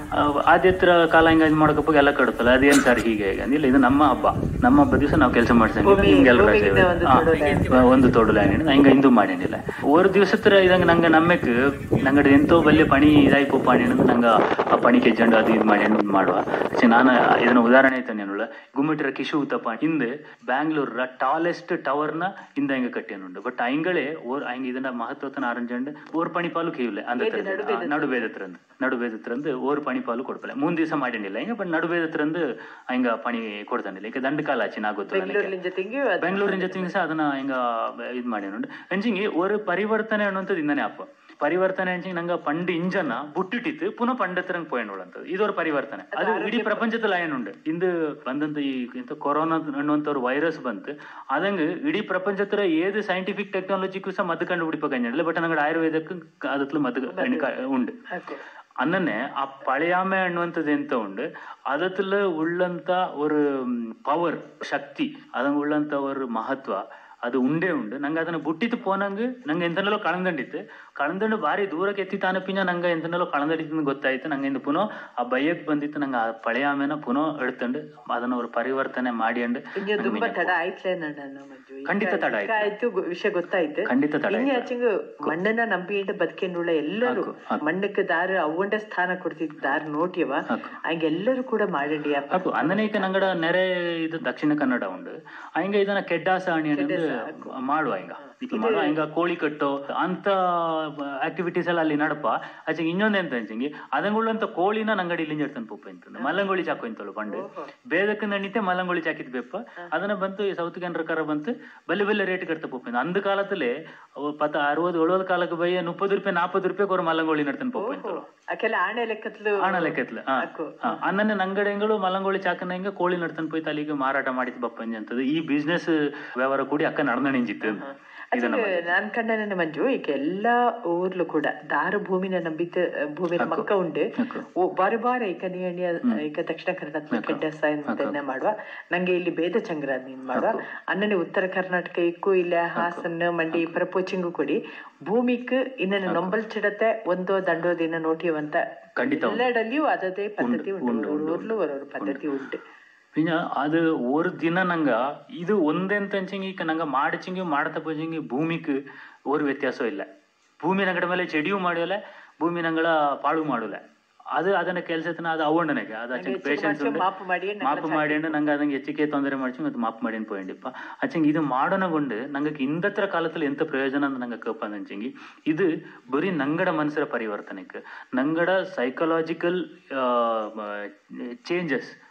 ಆದ್ಯತ್ರ ಕಾಲ ಹಿಂಗ ಇದ್ ಮಾಡ್ಕೋಬೇಕು ಎಲ್ಲ ಕಡುತ್ತಲ್ಲ ಅದೇನ್ ಸರ್ ಹೀಗೆ ಹೇಗೆ ಅಂದಿಲ್ಲ ಇದು ನಮ್ಮ ಹಬ್ಬ ನಮ್ಮ ಹಬ್ಬ ದಿವಸ ನಾವು ಕೆಲಸ ಮಾಡ್ಸಂಗಿಲ್ಲ ಭೂಮಿ- ನಿಮ್ಗೆಲ್ಲ ರಜೆ ಭೂಮಿಗಿಂದ ಒಂದು ಹಾ, ತೊಡಲು ಒಂದು ತೊಡಲು ಏನಿಲ್ಲ ಹಿಂಗ ಇಂದು ಮಾಡೇನಿಲ್ಲ ஒரு ದಿವಸತ್ರ ಇದಂಗ ನಂಗ ನಮ್ಮಕ್ ನಂಗಡ ಎಂತೋ ಬಲ್ಲೆ ಪಣಿ ಇದಾಯ್ಪು ಪಾಣಿ ಅನ್ನೋದು ನಂಗ ಆ ಪಣಿ ಕೆಜ್ಜಂಡು ಅದು ಇದು ಮಾಡಿ ಅನ್ನೋದು ಮಾಡುವ ಛೆ, ನಾನು ಇದನ್ನ ಉದಾಹರಣೆ ಆಯ್ತು ನೆನುಳ್ಳ ಗುಮ್ಮಿಟ್ರ ಕಿಶು ಉತ್ತಪ್ಪ ಹಿಂದೆ ಬ್ಯಾಂಗ್ಳೂರ್ ಟಾಲೆಸ್ಟ್ ಟವರ್ ನ ಹಿಂದ ಹಿಂಗ ಕಟ್ಟಿಯನುಂಡು ಬಟ್ ಐಂಗಳೇ ಓರ್ ಐಂಗ ಇದನ್ನ ಮಹತ್ವತನ ಆರಂಜಂಡ್ ಓರ್ ಪಣಿ ಪಾಲು ಕೇವಿಲ್ಲ ಅಂದ ನಡುಬೇದತ್ರಂದು ನಡುಬೇದತ್ರಂದು ಓರ್ ಪಣಿ ಪಾಲು ಕೊಡ್ಪಲ್ಲ ಮೂನ್ ದಿವಸ ಮಾಡಿನಿಲ್ಲ ಹಿಂಗ ಬಟ್ ನಡುಬೇದತ್ರಂದು ಹಿಂಗ ಪಣಿ ಕೊಡ್ತಾನಿಲ್ಲ ಈಗ ದಂಡ ಕಾಲ ಆಚೆ ನಾ ಗೊತ್ತಿಲ್ಲ ಬೆಂಗಳೂರಿನ ಜೊತೆಗೆ ಅದು ಬೆಂಗಳೂರಿನ ಜೊತೆಗೆ ಸಹ ಅದನ್ನ ಹಿಂಗ ಇದ್ ಮಾಡ್ಯಾನುಂಡು ಅಂಚಿಂಗಿ ஒரு ಪರಿವರ್ತನೆ ಅನ್ನುವಂಥದ್ದು ಇಂದನೆ ಆಪ ಪರಿವರ್ತನೆ ಅಂಚಿಂಗ್ ನಂಗ ಪಂಡ್ ಇಂಜನ ಬುಟ್ಟಿಟ್ಟಿತ್ತು ಪುನಃ ಪಂಡತರಂಗ್ ಪೋಯನುಳ್ಳಂಥದ್ದು ಇದೊರು ಪರಿವರ್ತನೆ ಅದು ಇಡೀ ಪ್ರಪಂಚದಲ್ಲಿ ಆಯನುಂಡು ಇಂದು ಬಂದಂತ ಈ ಎಂತ ಕೊರೋನಾ ಅನ್ನುವಂತ ஒரு ವೈರಸ್ ಬಂತು ಅದಂಗ ಇಡೀ ಪ್ರಪಂಚತ್ರ ಏದು ಸೈಂಟಿಫಿಕ್ ಟೆಕ್ನಾಲಜಿಗೂ ಸಹ ಮದ್ದು ಕಂಡುപിടിപ്പ കഴിഞ്ഞില്ല ಬಟ್ ನಂಗಡ ಆಯುರ್ವೇದಕ್ಕೆ ಅದತ್ಲು ಮದ್ದು ಕ- ಉಂಡು ಹಾಕು ಅನ್ನನೆ ಆ ಪಳೆಯಾಮೆ ಅನ್ನುವಂಥದ್ದು ಎಂತ ಉಂಡು ಅದத்துல ಉಳ್ಳಂತ ஒரு ಪವರ್ ಶಕ್ತಿ ಅದಂಗ ಉಳ್ಳಂತ ஒரு ಮಹತ್ವ ಅದು ಉಂಡೇ ಉಂಡು ನಂಗೆ ಅದನ್ನ ಬುಟ್ಟಿತ್ತು ಪೋನಂಗ್ ನಂಗೆ ಎಂತನೆಲ್ಲೋ ಕಳಂದಂಡಿತ್ತು ಕಳಂದಂಡು ಬಾರಿ ದೂರಕ್ಕೆ ಎತ್ತಿ ತಾನಪಿನ ನಂಗೆ ಎಂತನೆಲ್ಲೋ ಕಳಂದಡಿದ್ದು ಗೊತ್ತಾಯ್ತು ನಂಗೆ ಇಂದು ಪುನಃ ಆ ಬಯ್ಯಕ್ ಬಂದಿತ್ತು ನಂಗೆ ಆ ಪಳೆಯಾಮೆನ ಪುನಃ ಎಡ್ತಂಡು ಅದನ್ನ ಅವ್ರು ಪರಿವರ್ತನೆ ಮಾಡಿ ಅಂಡು ಇನ್ನು ತುಂಬಾ ತಡ ಆಯ್ತಲೇ ನನ್ನ ಮಂಜು ಈಗ- ಖಂಡಿತ ತಡ ಈಗ ಆಯ್ತು ಗೊ- ವಿಷಯ ಗೊತ್ತಾಯ್ತು ಖಂಡಿತ ತಡ ಇನ್ನು ಆಯ್ತು. ಆಚೆಂಗು ಮಣ್ಣನ್ನ ನಂಬಿಂಡ ಬದುಕೆಂಡುಳ್ಳ ಎಲ್ಲರೂ ಹಾಕು, ಹಾಕು. ಮಣ್ಣಕ್ಕೆ ದಾರ ಅವಂಡ ಸ್ಥಾನ ಕೊಡ್ತಿದ್ ದಾರ ನೋಟಿಯವ ಹಾಕು. ಹಂಗ ಎಲ್ಲರೂ ಕೂಡ ಮಾಡಂಡಿ ಅಪ್ಪ ಅಪ್ಪು ಅನ್ನನೇಕ ನಂಗಡ ನೆರೆ ಇದು ದಕ್ಷಿಣ ಕನ್ನಡ ಉಂಡು ಹಂಗ ಇದನ್ನ ಕೆಡ್ಡಾಸ ಅಣಿ ಅನ್ನೋದು ಮಾಡುವ ಹಿಂಗ ಇದು ಮಾಡುವ ಹಿಂಗ ಕೋಳಿ ಕಟ್ಟೋ ಅಂತ ಆಕ್ಟಿವಿಟೀಸ್ ಎಲ್ಲ ಅಲ್ಲಿ ನಡಪ ಆಚೆ ಇನ್ನೊಂದ್ ಎಂತ ಅಂಚಂಗಿ ಅದಂಗುಳ್ಳಂತ ಕೋಳಿನ ನಂಗಡಿ ಇಲ್ಲಿ ಇಡ್ತಾನೆ ಪುಪ್ಪ ಅಂತ ಮಲ್ಲಂಗೋಳಿ ಚಾಕು ಅಂತಳು ಪಂಡು ಬೇದಕ್ಕೆ ನಣಿತೆ ಮಲ್ಲಂಗೋಳಿ ಚಾಕಿದ್ ಬೆಪ್ಪ ಅದನ್ನ ಬಂತು ಈ ಸೌತ್ ಕೆನರ ಕರ ಬಂತು ಬಲ್ಲೆ ಬಲ್ಲೆ ರೇಟ್ ಕಟ್ತ ಪುಪ್ಪ ಅಂದ ಕಾಲದಲ್ಲಿ ಅವು ಪತ್ತ ಅರವತ್ತು ಏಳುವತ್ತು ಕಾಲಕ್ಕೆ ಬಯ್ಯ ಮುಪ್ಪದು ರೂಪಾಯಿ ನಾற்பದು ರೂಪಾಯಿ ಅವ್ರ ಮಲ್ಲಂಗೋಳಿ ನಡ್ತಾನೆ ಪುಪ್ಪ ಅಂತಳು ಆಕೆಲ್ಲ ಆಣೆ ಲೆಕ್ಕತ್ಲು ಹಣ ಲೆಕ್ಕತ್ಲ ಹಾಕು. ಅನ್ನನೆ ನಂಗಡೆಗಳು ಮಲಂಗೋಳಿ ಚಾಕನ ಹಿಂಗ ಕೋಳಿ ನಡ್ತಾನೆ ಪೋಯ್ತು ಅಲ್ಲಿಗೆ ಮಾರಾಟ ಮಾಡಿದ್ ಬಪ್ಪಂಜಿ ಅಂತದ್ದು ಈ ಬಿಸ್ನೆಸ್ ವ್ಯವಹಾರ ಕೂಡಿ ಅಕ್ಕ ನಡೆದಣಿಂಜಿತ್ತು ಇದನ್ನ ಅಚ್ಚಂಗ ನಾನ್ ಕಂಡನ ಮಂಜು ಈಗ ಎಲ್ಲಾ ಊರ್ಲು ಕೂಡ ದಾರ ಭೂಮಿನ ನಂಬಿತ ಭೂಮಿನ ಮಕ್ಕ ಉಂಡು ಹಾಕು. ಓ ಬಾರಿ ಬಾರಿ ಈಗ ನೀ ಈಗ ದಕ್ಷಿಣ ಕನ್ನಡ ಕೆಡ್ಡಸ ಅಂತ ಮಾಡುವ ನಂಗೆ ಇಲ್ಲಿ ಬೇದ ಸಂಗ್ರಾಂತಿ ಮಾಡುವ ಅನ್ನನೆ ಉತ್ತರ ಕರ್ನಾಟಕ ಇಕ್ಕು ಇಲ್ಲ ಹಾಸನ ಮಂಡಿ ಪ್ರಪೋಚಿಂಗು ಕೊಡಿ ಭೂಮಿಕ್ ಇನ್ನೇನು ನೊಂಬಲ್ ಚಿಡತೆ ಒಂದೋ ದಂಡೋ ದಿನ ನೋಟಿಯವಂತ ಖಂಡಿತ ಉಂಟು. ಎಲ್ಲೆಡಲ್ಲಿಯೂ ಅದೇ ಪದ್ಧತಿ ಉಂಟು ಊರ್ಲು ಒಂದು ಪದ್ಧತಿ ಉಂಟು പിന്നെ അത് ഒരു ദിന ನಂಗ ಇದು ಒಂದೆಂತಂಚಿಂಗಿ ಈಗ ನಂಗ ಮಾಡಿಚಿಂಗಿ ಮಾಡ್ತಾ ಪೋಚಿಂಗಿ ಭೂಮಿಕ್ ഒരു ವ್ಯತ್ಯಾಸ ಇಲ್ಲ ಭೂಮಿ ನಂಗಡ ಮೇಲೆ ಚೆಡಿಯೂ ಮಾಡಿಯಲ್ಲ ಭೂಮಿ ನಂಗಳ ಪಾಳು ಮಾಡಲ್ಲ ಅದು ಅದನ್ನ ಕೆಲ್ಸತನ ಅದು ಅವಣ್ಣನೆಗೆ ಅದು ಅಚ್ಚಂಗೆ ಪೇಷನ್ಸ್ ಮಾಡ್ಸಿ ಮಾಪ್ ಮಾಡಿ ಮಾಪ್ ಮಾಡಿ ನಂಗೆ ಅದಂಗೆ ಹೆಚ್ಚಿಗೆ ತೊಂದರೆ ಮಾಡಿಸಿ ಅದು ಮಾಪ್ ಮಾಡಿ പോയിണ്ടിപ്പ അച്ചെങ്കിൽ ഇത് മാടണകൊണ്ട് ഞങ്ങൾക്ക് ഇന്നത്തെ കാലത്തിൽ എന്ത് പ്രയോജനം എന്ന് ഞങ്ങൾക്ക് കേൾപ്പാന്നെങ്കിൽ ഇത് ബറി ഞങ്ങളുടെ മനസ്സിലെ പരിവർത്തനക്ക് ഞങ്ങളുടെ സൈക്കോളജിക്കൽ ചേഞ്ചസ്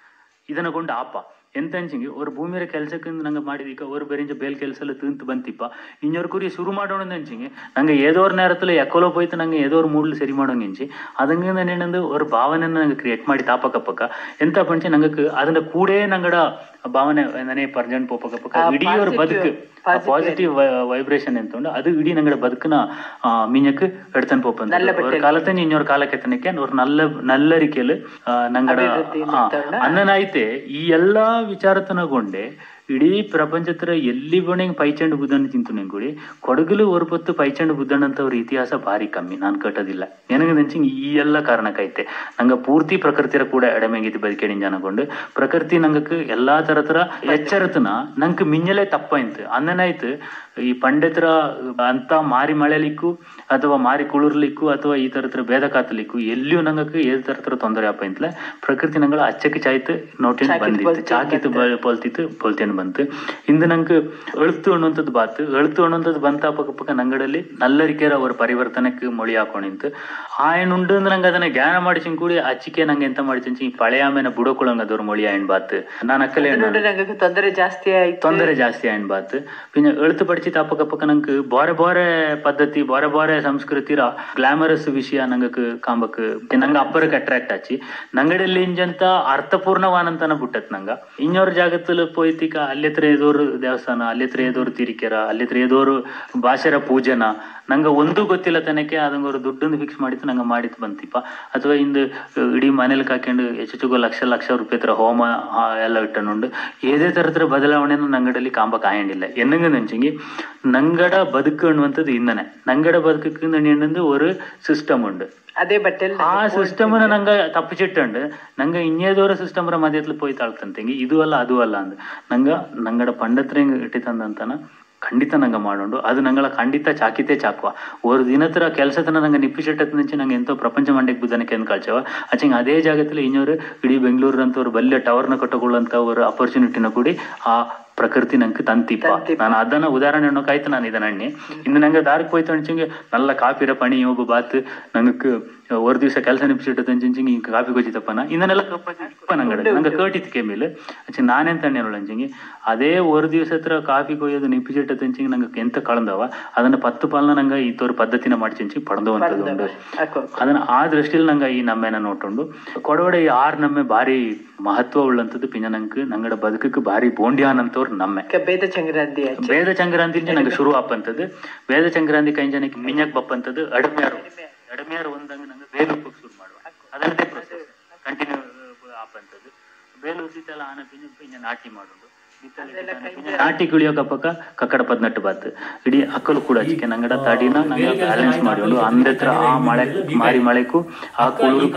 ಇದನ್ನ ಕೊಂಡು ಆಪ ಎಂತ ಅಂಚಿಂಗೆ ಅವ್ರ ಭೂಮಿಯ ಕೆಲ್ಸಕ್ಕೆ ನಂಗೆ ಮಾಡಿದೀಕ ಅವ್ರ ಬೇರೆ ಬೇಲ್ ಕೆಲಸ ಎಲ್ಲ ತಿಂತು ಬಂತಿಪ್ಪ ಇನ್ನೊರ್ ಕುರಿ ಶುರು ಮಾಡೋಣ ಅಂಚಿಂಗೆ ನಂಗೆ ಏದೋರ್ ನೇರத்துல ಎಕ್ಕಲೋ போய்த்து ನಂಗೆ ಏದೋರ್ ಮೂಡ್ಲು ಸರಿ ಮಾಡೋಂಗೆ ಇಂಚಿ ಅದಂಗೆ నేనందు ஒரு భావన ನಂಗೆ ಕ್ರಿಯೇಟ್ ಮಾಡಿ ತಾಪಕ ಪಕ್ಕ ಎಂತ ಪಂಚೆ ನಂಗಕ್ಕೆ ಅದನ್ನ ಕೂಡೇ ನಂಗಡ ಭಾವನೆ ನನೇ ಪರ್ಜನ್ ಪೋಪಕ ಪಕ್ಕ ಆ ಇಡೀ ಅವ್ರ positive- ಬದುಕು positive ಪಾಸಿಟಿವ್ ವೈಬ್ರೇಷನ್ ಎಂತ ಉಂಡು ಅದು ಇಡೀ ನಂಗಡ ಬದುಕನ ಮೀഞ്ഞക്ക് എടുത്തൻ പോപ്പൻ നല്ല ഒരു പറ്റൽ. കാലത്തിന് ഇഞ്ഞൊരു കാലക്കെത്തനಕ್ಕೆ ഒരു നല്ല നല്ലರಿಕೆല് ನಂಗಡ ಅಭಿವೃದ್ಧಿ ನಿಂತೊಂಡ. ಅನ್ನನೈತೆ ಈ ಎಲ್ಲಾ ವಿಚಾರತನಗೊಂಡೆ ಇಡೀ ಪ್ರಪಂಚತ್ರ ಎಲ್ಲಿ ಬಣಂಗ್ ಪೈಚಂಡ್ ಬುದ್ಧನ ತಿಂತು ನಂಗುಡಿ ಕೊಡಗಲು ಒರ್ಪತ್ತು ಪೈಚಂಡ್ ಬುದ್ಧನ ಅಂತ ಅವ್ರ ಇತಿಹಾಸ ಭಾರಿ ಕಮ್ಮಿ ನಾನ್ ಕಟ್ಟೋದಿಲ್ಲ ನನಗೆ ನಂಚಿಂಗ್ ಈ ಎಲ್ಲ ಕಾರಣಕ್ಕೈತೆ ನಂಗ ಪೂರ್ತಿ ಪ್ರಕೃತಿರ ಕೂಡ ಎಡಮೆಗಿದ್ದು ಬದುಕೇಡಿನ ಜನಗೊಂಡು ಪ್ರಕೃತಿ ನಂಗಕ್ಕೆ ಎಲ್ಲಾ ತರ ತರ ಎಚ್ಚರತನ ನಂಗೆ ಮಿಂಜಲೇ ತಪ್ಪಾಯ್ತು ಅನ್ನನಾಯ್ತು ಈ ಪಂಡಿತರ ಅಂತ ಮಾರಿ ಮಳೆಲಿಕ್ಕೂ ಅಥವಾ ಮಾರಿ ಕುಳಿರ್ಲಿಕ್ಕೂ ಅಥವಾ ಈ ತರ ತರ ಭೇದ ಕಾತಲಿಕ್ಕೂ ಎಲ್ಲಿಯೂ ನಂಗಕ್ಕೆ ಏದ್ ತರ ತರ ತೊಂದರೆ ಆಪಂತ್ಲೆ ಪ್ರಕೃತಿ ನಂಗಳ ಅಚ್ಚಕ್ಕೆ ಚಾಯ್ತು ನೋಟಿನ ಚಾಕಿತ್ ಬಂದಿತ್ತು ಬಲ್ತಿನ್ ಚಾಕಿತ್ತು ಬ- ಪೊಲ್ತಿತ್ತು ಪೊಲ್ತೇನು ಬಂತು ಇಂದು ನಂಗೆ ಅಳುತು ಅನ್ನುವಂಥದ್ದು ಬಾತು ಅಳುತು ಅನ್ನುವಂಥದ್ದು ಬಂತ ಪಕ್ಕ ಪಕ್ಕ ನಂಗಡಲ್ಲಿ ನಲ್ಲರಿಕೆರ ಅವ್ರ ಪರಿವರ್ತನಕ್ಕೆ ಮೊಳಿ ಹಾಕೊಂಡಿಂತು ಆಯನುಂಡು ಅಂದ್ರೆ ನಂಗೆ ಅದನ್ನ ಜ್ಞಾನ ಮಾಡಿಸಿನ್ ಕೂಡಿ ಅಚ್ಚಿಕೆ ನಂಗೆ ಎಂತ ಮಾಡಿಸಿಂಚಿ ಈ ಪಳೆಯ ಆಮೇಲೆ ಬುಡಕೊಳಂಗ ಅದವ್ರ ಮೊಳಿ ಆಯನ್ ಬಾತು ನಾನು ಅಕ್ಕಲೆ ನೋಡಿ ನಂಗೆ ತೊಂದರೆ ಜಾಸ್ತಿ ಆಯ್ತು ತೊಂದರೆ ಜಾಸ್ತಿ ಆಯ್ನ್ ಬಾತ್ ಪಿನ್ನ ಎಳುತು ಪಡಿಸಿ ತಾಪಕ ಪಕ್ಕ ನಂಗೆ ಬಾರೆ ಬಾರೆ ಪದ್ಧತಿ ಬಾರೆ ಬಾರೆ ಸಂಸ್ಕೃತಿರ ಗ್ಲಾಮರಸ್ ವಿಷಯ ನಂಗಕ್ ಕಾಂಬಕ್ ನಂಗೆ ಅಪ್ಪರಕ್ಕೆ ಅಟ್ರಾಕ್ಟ್ ಆಚಿ ನಂಗಡಲ್ಲಿ ಇಂಜಂತ ಅರ್ಥಪೂರ್ಣವಾನಂತನ ಬಿಟ್ಟತ್ ನಂಗ ಇನ್ನೊರ್ ಜಾಗತ್ತಲ್ಲಿ ಪೋಯ್ತಿಕ ಅಲ್ಲಿತ್ರ ಏದೋರು ದೇವಸ್ಥಾನ ಅಲ್ಲಿತ್ರ ಏದೋರು ತಿರಿಕೆರ ಅಲ್ಲಿತ್ರ ಏದೋರು ಭಾಷೆರ ಪೂಜನ ನಂಗೆ ಒಂದು ಗೊತ್ತಿಲ್ಲ ತನಕ್ಕೆ ಅದಂಗ ಅವ್ರು ದುಡ್ಡನ್ನು ಫಿಕ್ಸ್ ಮಾಡಿತ್ತು ನಂಗೆ ಮಾಡಿತ್ತು ಬಂತಿಪ್ಪ ಅಥವಾ ಇಂದು ಇಡೀ ಮನೇಲಿ ಕಾಕೊಂಡು ಹೆಚ್ಚೆಚ್ಚುಗೋ ಲಕ್ಷ ಲಕ್ಷ ರೂಪಾಯಿ ತರ ಹೋಮ ಆ, ಎಲ್ಲ ಇಟ್ಟನುಂಡು ಏದೇ ತರತರ ಬದಲಾವಣೆಯನ್ನು ನಂಗಡಲ್ಲಿ ಕಾಂಬ ಕಾಯಂಡಿಲ್ಲ ಎನ್ನಂಗ ನಂಚಿಂಗಿ ನಂಗಡ ಬದುಕು ಅನ್ನುವಂಥದ್ದು ಇಂದನೆ ನಂಗಡ ಬದುಕಕ್ಕೆ ಏನಂದು ஒரு ಸಿಸ್ಟಮ್ ಉಂಡು ಅದೇ ಬಟ್ಟೆಲ್ ಆ ಸಿಸ್ಟಮ್ ನಂಗೆ ತಪ್ಪಿಸಿಟ್ಟಂಡು ನಂಗೆ ಇನ್ನೇದೋರ ಸಿಸ್ಟಮ್ ಮಧ್ಯത്തിൽ പോയി ತಾಳ್ತಂತೆಂಗಿ ಇದು ಅಲ್ಲ ಅದು ಅಲ್ಲ ಅಂದ್ ನಂಗ ನಂಗಡ ಪಂಡತ್ರ ಇಟ್ಟಿತಂದಂತನ ಖಂಡಿತ ನಂಗೆ ಮಾಡೋಂಡು ಅದು ನಂಗಳ ಖಂಡಿತ ಚಾಕಿತೆ ಚಾಕುವ ஒரு ದಿನತ್ರ ಕೆಲಸತನ ನಂಗೆ ನಿಪ್ಪಿಸಿಟ್ಟದ నుంచి ನಂಗೆ ಎಂತೋ ಪ್ರಪಂಚ ಮಂಡಕ್ಕೆ ಬುದ್ಧನಕ್ಕೆ ಅಂತ ಕಳ್ಚವ ಆಚೆಂಗ್ ಅದೇ ಜಾಗದಲ್ಲಿ ಇನ್ನೊರು ಇಡೀ ಬೆಂಗಳೂರು ಅಂತ ஒரு ಬಲ್ಯ ಟವರ್ನ ಕಟ್ಟಕೊಳ್ಳುವಂತ ஒரு ಅಪರ್ಚುನಿಟಿನ ಕೂಡಿ ಆ ಪ್ರಕೃತಿ ನಂಗೆ ತಂತಿಪ್ಪ ತಂತಿಪ್ಪ. ನಾನು ಅದನ್ನ ಉದಾಹರಣೆ ಅನ್ನೋಕಾಯ್ತು ನಾನು ಇದನ್ನ ಅಣ್ಣಿ ಇನ್ನು ನಂಗೆ ದಾರಿಗೆ ಹೋಯ್ತು ಅನ್ಸಂಗೆ ನಲ್ಲ ಕಾಪಿರ ಪಣಿ ಒಬ್ಬ ಬಾತ್ ನಂಗಕ್ಕೆ ஒரு ದಿವಸ ಕೆಲಸ ನಿಪ್ಸಿಟ್ಟು ಅಂಚಿಂಗಿ ಇಂಕ ಕಾಪಿ ಕೊಚ್ಚಿತಪ್ಪನ ಇನ್ನನ್ನೆಲ್ಲ ಕಪ್ಪ ನಂಗಡೆ ನಂಗೆ ಕೇಟಿತ್ ಕೆಮ್ಮಿಲ್ ಅಚ್ಚಿ ನಾನೆಂತ ಅಣ್ಣ ಅಂಚಿಂಗಿ ಅದೇ ஒரு ದಿವಸ ಹತ್ರ ಕಾಫಿ ಕೊಯ್ಯೋದು ನಿಪ್ಪಿಸಿಟ್ಟ ತಂಚಿಂಗಿ ನಂಗೆ ಎಂತ ಕಳಂದವ ಅದನ್ನ ಪತ್ತು ಪಾಲನ ನಂಗೆ ಈ ತೋರ್ ಪದ್ಧತಿನ ಮಾಡ್ಚಿಂಚಿ ಪಡೆದುವಂಥದ್ದು ಉಂಟು ಹಾಕೋ ಅದನ್ನ ಆ ದೃಷ್ಟಿಯಲ್ಲಿ ನಂಗೆ ಈ ನಮ್ಮೆನ ನೋಟುಂಡು ಕೊಡವಡೆ ಈ ಆರ್ ನಮ್ಮೆ ಬಾರಿ ಮಹತ್ವ ಉಳ್ಳಂತದ್ದು ಪಿನ್ನ ನಂಗೆ ನಂಗಡ ಬದುಕಕ್ಕೆ ಬಾರಿ ಬೋಂಡ್ಯಾನ್ ಅಂತವ್ರು ನಮ್ಮೆ ಬೇದ ಚಂಗ್ರಾಂತಿ ಆಚೆ ಬೇದ ಚಂಗ್ರಾಂತಿ ನಂಗೆ ಶುರು ಆಪಂತದ್ದು ಬೇದ ಚಂಗ್ರಾಂತಿ ಕೈಂಜನಕ್ಕೆ ಮಿಂಜಕ್ ಬಪ್ಪಂತದ್ದು ಅಡಮ್ಯಾರು ಅಡಮ್ಯಾರು ಒಂದಂಗ ನಂಗೆ ಬೇಲು ಉಪ್ಪಕ್ಕೆ ಶುರು ಮಾಡುವ ಅದರದೇ ಪ್ರೊಸೆಸ್ ಕಂಟಿನ್ಯೂ ಆಪಂತದ್ದು ಬೇಲು ಉಸಿತೆಲ್ಲ ಆನ ಪಿಂಜ ಪಿಂಜ ನಾಟಿ ಮಾಡೋದು ಬಿತ್ತಲೆ ಬಿತ್ತಾನೆ ಪಿಂಜ ನಾಟಿ ಕುಳಿಯೋಕ ಪಕ್ಕ ಕಕ್ಕಡ ಪದ್ನಟ್ಟು ಬಾತ್ ಇಡೀ ಅಕ್ಕಲು ಕೂಡ ಚಿಕ್ಕ ನಂಗಡ ತಡಿನ ನಂಗೆ ಬ್ಯಾಲೆನ್ಸ್ ಮಾಡಿಕೊಂಡು ಅಂದತ್ರ ಆ ಮಳೆ ಮಾರಿ ಮಳೆಕು ಆ ಕುಳುರು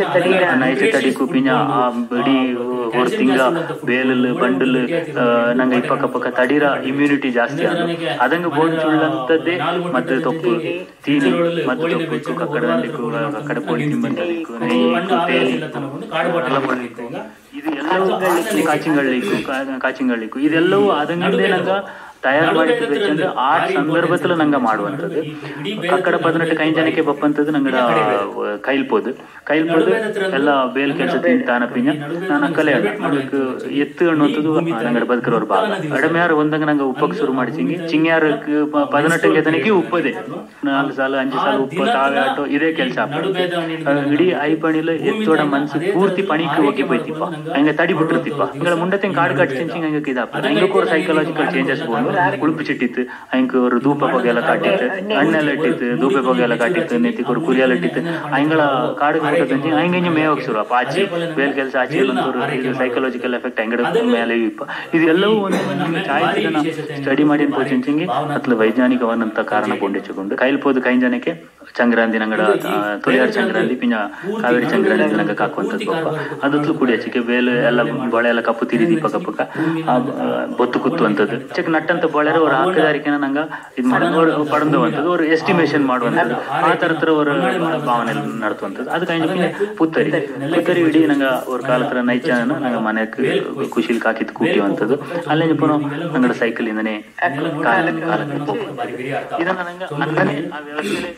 ನೈಚ ತಡಿಕು ಪಿಂಜ ಆ ಬಿಡಿ ஒரு ತಿಂಗ ಬೇಲಲ್ ಬಂಡಲ್ ನಂಗೆ ಇಪ್ಪಕ್ಕ ಪಕ್ಕ ತಡಿರ ಇಮ್ಯುನಿಟಿ ಜಾಸ್ತಿ ಆದ ಅದಂಗ ಬೋಡ್ಚುಳ್ಳಂತದ್ದೇ ಮತ್ತೆ ತೊಪ್ಪು ತೀನಿ ಮತ್ತೆ ತೊಪ್ಪು ಇಕ್ಕು ಕಕ್ಕಡ ದಂಡಿಕ್ಕು ಕಕ್ಕಡ ಪೋಳಿ ತಿಂಬಂದಿಕ್ಕು ನೆಯ್ಯಿ ಇಕ್ಕು ತೇಲಿ ಎಲ್ಲ ಮಾಡ್ಲಿಕ್ಕು. ಇದು ಎಲ್ಲವೂ ಕಾಚಿಂಗಳ್ಳಿಕ್ಕು ಕಾಚಿಂಗಳ್ಳಿಕ್ಕು ಇದೆಲ್ಲವೂ ಅದಂಗಂದೇ ನಂಗ ತಯಾರು ಮಾಡಿ ಬೆಚ್ಚಂದ್ರೆ ಆ ಸಂದರ್ಭದಲ್ಲಿ ನಂಗ ಮಾಡುವಂಥದ್ದು ಕಕ್ಕಡ ಪದನಟ್ಟು ಕೈ ಜನಕ್ಕೆ ಬಪ್ಪಂತದ್ದು ನಂಗಡ ಕೈಲ್ಪೋದು ಕೈಲ್ಪೋದು ಎಲ್ಲ ಬೇಲ್ ಕೆಲಸ ತಾನ ಪಿಂಜ ನಾನು ಕಲೆ ಅದಕ್ಕೆ ಎತ್ತು ಅನ್ನುವಂಥದ್ದು ನಂಗಡ ಬದುಕಿರೋರ್ ಭಾಗ ಅಡಮ್ಯಾರು ಒಂದಂಗ ನಂಗೆ ಉಪ್ಪಕ್ಕೆ ಶುರು ಮಾಡಿ ಚಿಂಗಿ ಚಿಂಗ್ಯಾರ ಪದನಟ್ಟಿಗೆ ತನಕ ಉಪ್ಪದೆ ನಾಲ್ಕು ಸಾಲ ಅಂಜು ಸಾಲ ಉಪ್ಪ ತಾವೆ ಆಟೋ ಇದೇ ಕೆಲಸ ಇಡೀ ಐ ಪಣಿಲು ಎತ್ತೋಡ ಮನ್ಸು ಪೂರ್ತಿ ಪಣಿಕ್ಕೆ ಹೋಗಿ போய்த்திப்பா அங்க தடி விட்டுருத்திப்பா எங்களை முண்டத்தையும் காடு காட்டு செஞ்சு அங்க இதாப்பா எங்களுக்கு ஒரு சைக்காலஜிக்கல் சேஞ்சஸ் போகணும் ಉಳುಪು ಚಿಟ್ಟಿತ್ತು ಅಂಕ ஒரு ಧೂಪ ಹೊಗೆ ಎಲ್ಲ ಕಾಟಿತ್ತು ಹಣ್ಣೆಲ್ಲ ಇಟ್ಟಿತ್ತು ಧೂಪ ಹೊಗೆ ಎಲ್ಲ ಕಾಟಿತ್ತು ನೆತ್ತಿಗೆ ஒரு ಕುರಿಯೆಲ್ಲ ಇಟ್ಟಿತ್ತು ಅಂಗಳ ಕಾಡು ಕಾಟದಂಜಿ ಹಂಗೆ ಮೇವಕ್ ಶುರು ಅಪ್ಪ ಆಚಿ ಬೇಲ್ ಕೆಲಸ ಆಚಿ ಒಂದು ಇದು ಸೈಕಾಲಜಿಕಲ್ ಎಫೆಕ್ಟ್ ಅಂಗಡ ಮೇಲೆ ಇಪ್ಪ ಇದೆಲ್ಲವೂ ಒಂದು ನಮಗೆ ಛಾಯಾಚಿತ್ರನ ಸ್ಟಡಿ ಮಾಡಿ ಪೋಚಿಂಚಂಗಿ ಅತ್ಲ ವೈಜ್ಞಾನಿಕವನ್ನಂತ ಕಾರಣ ಕೊಂಡೆಚ್ಚುಕೊಂಡು ಕೈಲ್ಪೋದು ಕೈಂಜನಕ್ಕೆ ಚಂಗ್ರಾಂದಿ ನಂಗಡ ತೊಲಿಯಾರ್ ಚಂಗ್ರಾಂದಿ ಪಿಂಜ ಕಾವೇರಿ ಚಂಗ್ರಾಂದಿ ನಂಗ ಕಾಕುವಂತದ್ದು ಪಪ್ಪ ಅದತ್ಲು ಕುಡಿ ಚಿಕ್ಕ ಬೇಲು ಎಲ್ಲ ಬೊಳೆ ಎಲ್ಲ ಕಪ್ಪು ತಿರಿ ದೀಪ ಕಪ್ಪಕ ಆ ಬೊತ್ತು ಕುತ್ತುವಂಥದ್ದು ಚಿಕ್ಕ ನಟ್ಟಂತ ಬೊಳೆರ ಅವ್ರ ಹಾಕದಾರಿಕೆನ ನಂಗ ಇದ್ ಮಾಡೋದು ಪಡೆದುವಂಥದ್ದು ಅವ್ರು ಎಸ್ಟಿಮೇಷನ್ ಮಾಡುವಂಥದ್ದು ಆ ತರತರ ಅವ್ರ ಭಾವನೆ ನಡೆಸುವಂಥದ್ದು ಅದು ಕೈಂಜ ಪುತ್ತರಿ ಪುತ್ತರಿ ಇಡೀ ನಂಗ ಅವ್ರ ಕಾಲ ಹತ್ರ ನೈಚಾನ ನಂಗ ಮನೆಕ್ ಖುಷಿಲ್ ಕಾಕಿತ್ ಕೂಟಿಯುವಂಥದ್ದು ಅಲ್ಲೇ ಪುನಃ ನಂಗಡ ಸೈಕಲ್ ಇಂದನೇ ಕಾಲ ಕಾಲಕ್ಕೆ ಇದನ್ನ ನಂಗ ಅಂದನೆ ಆ ವ್ಯವಸ್ಥೆಲೆ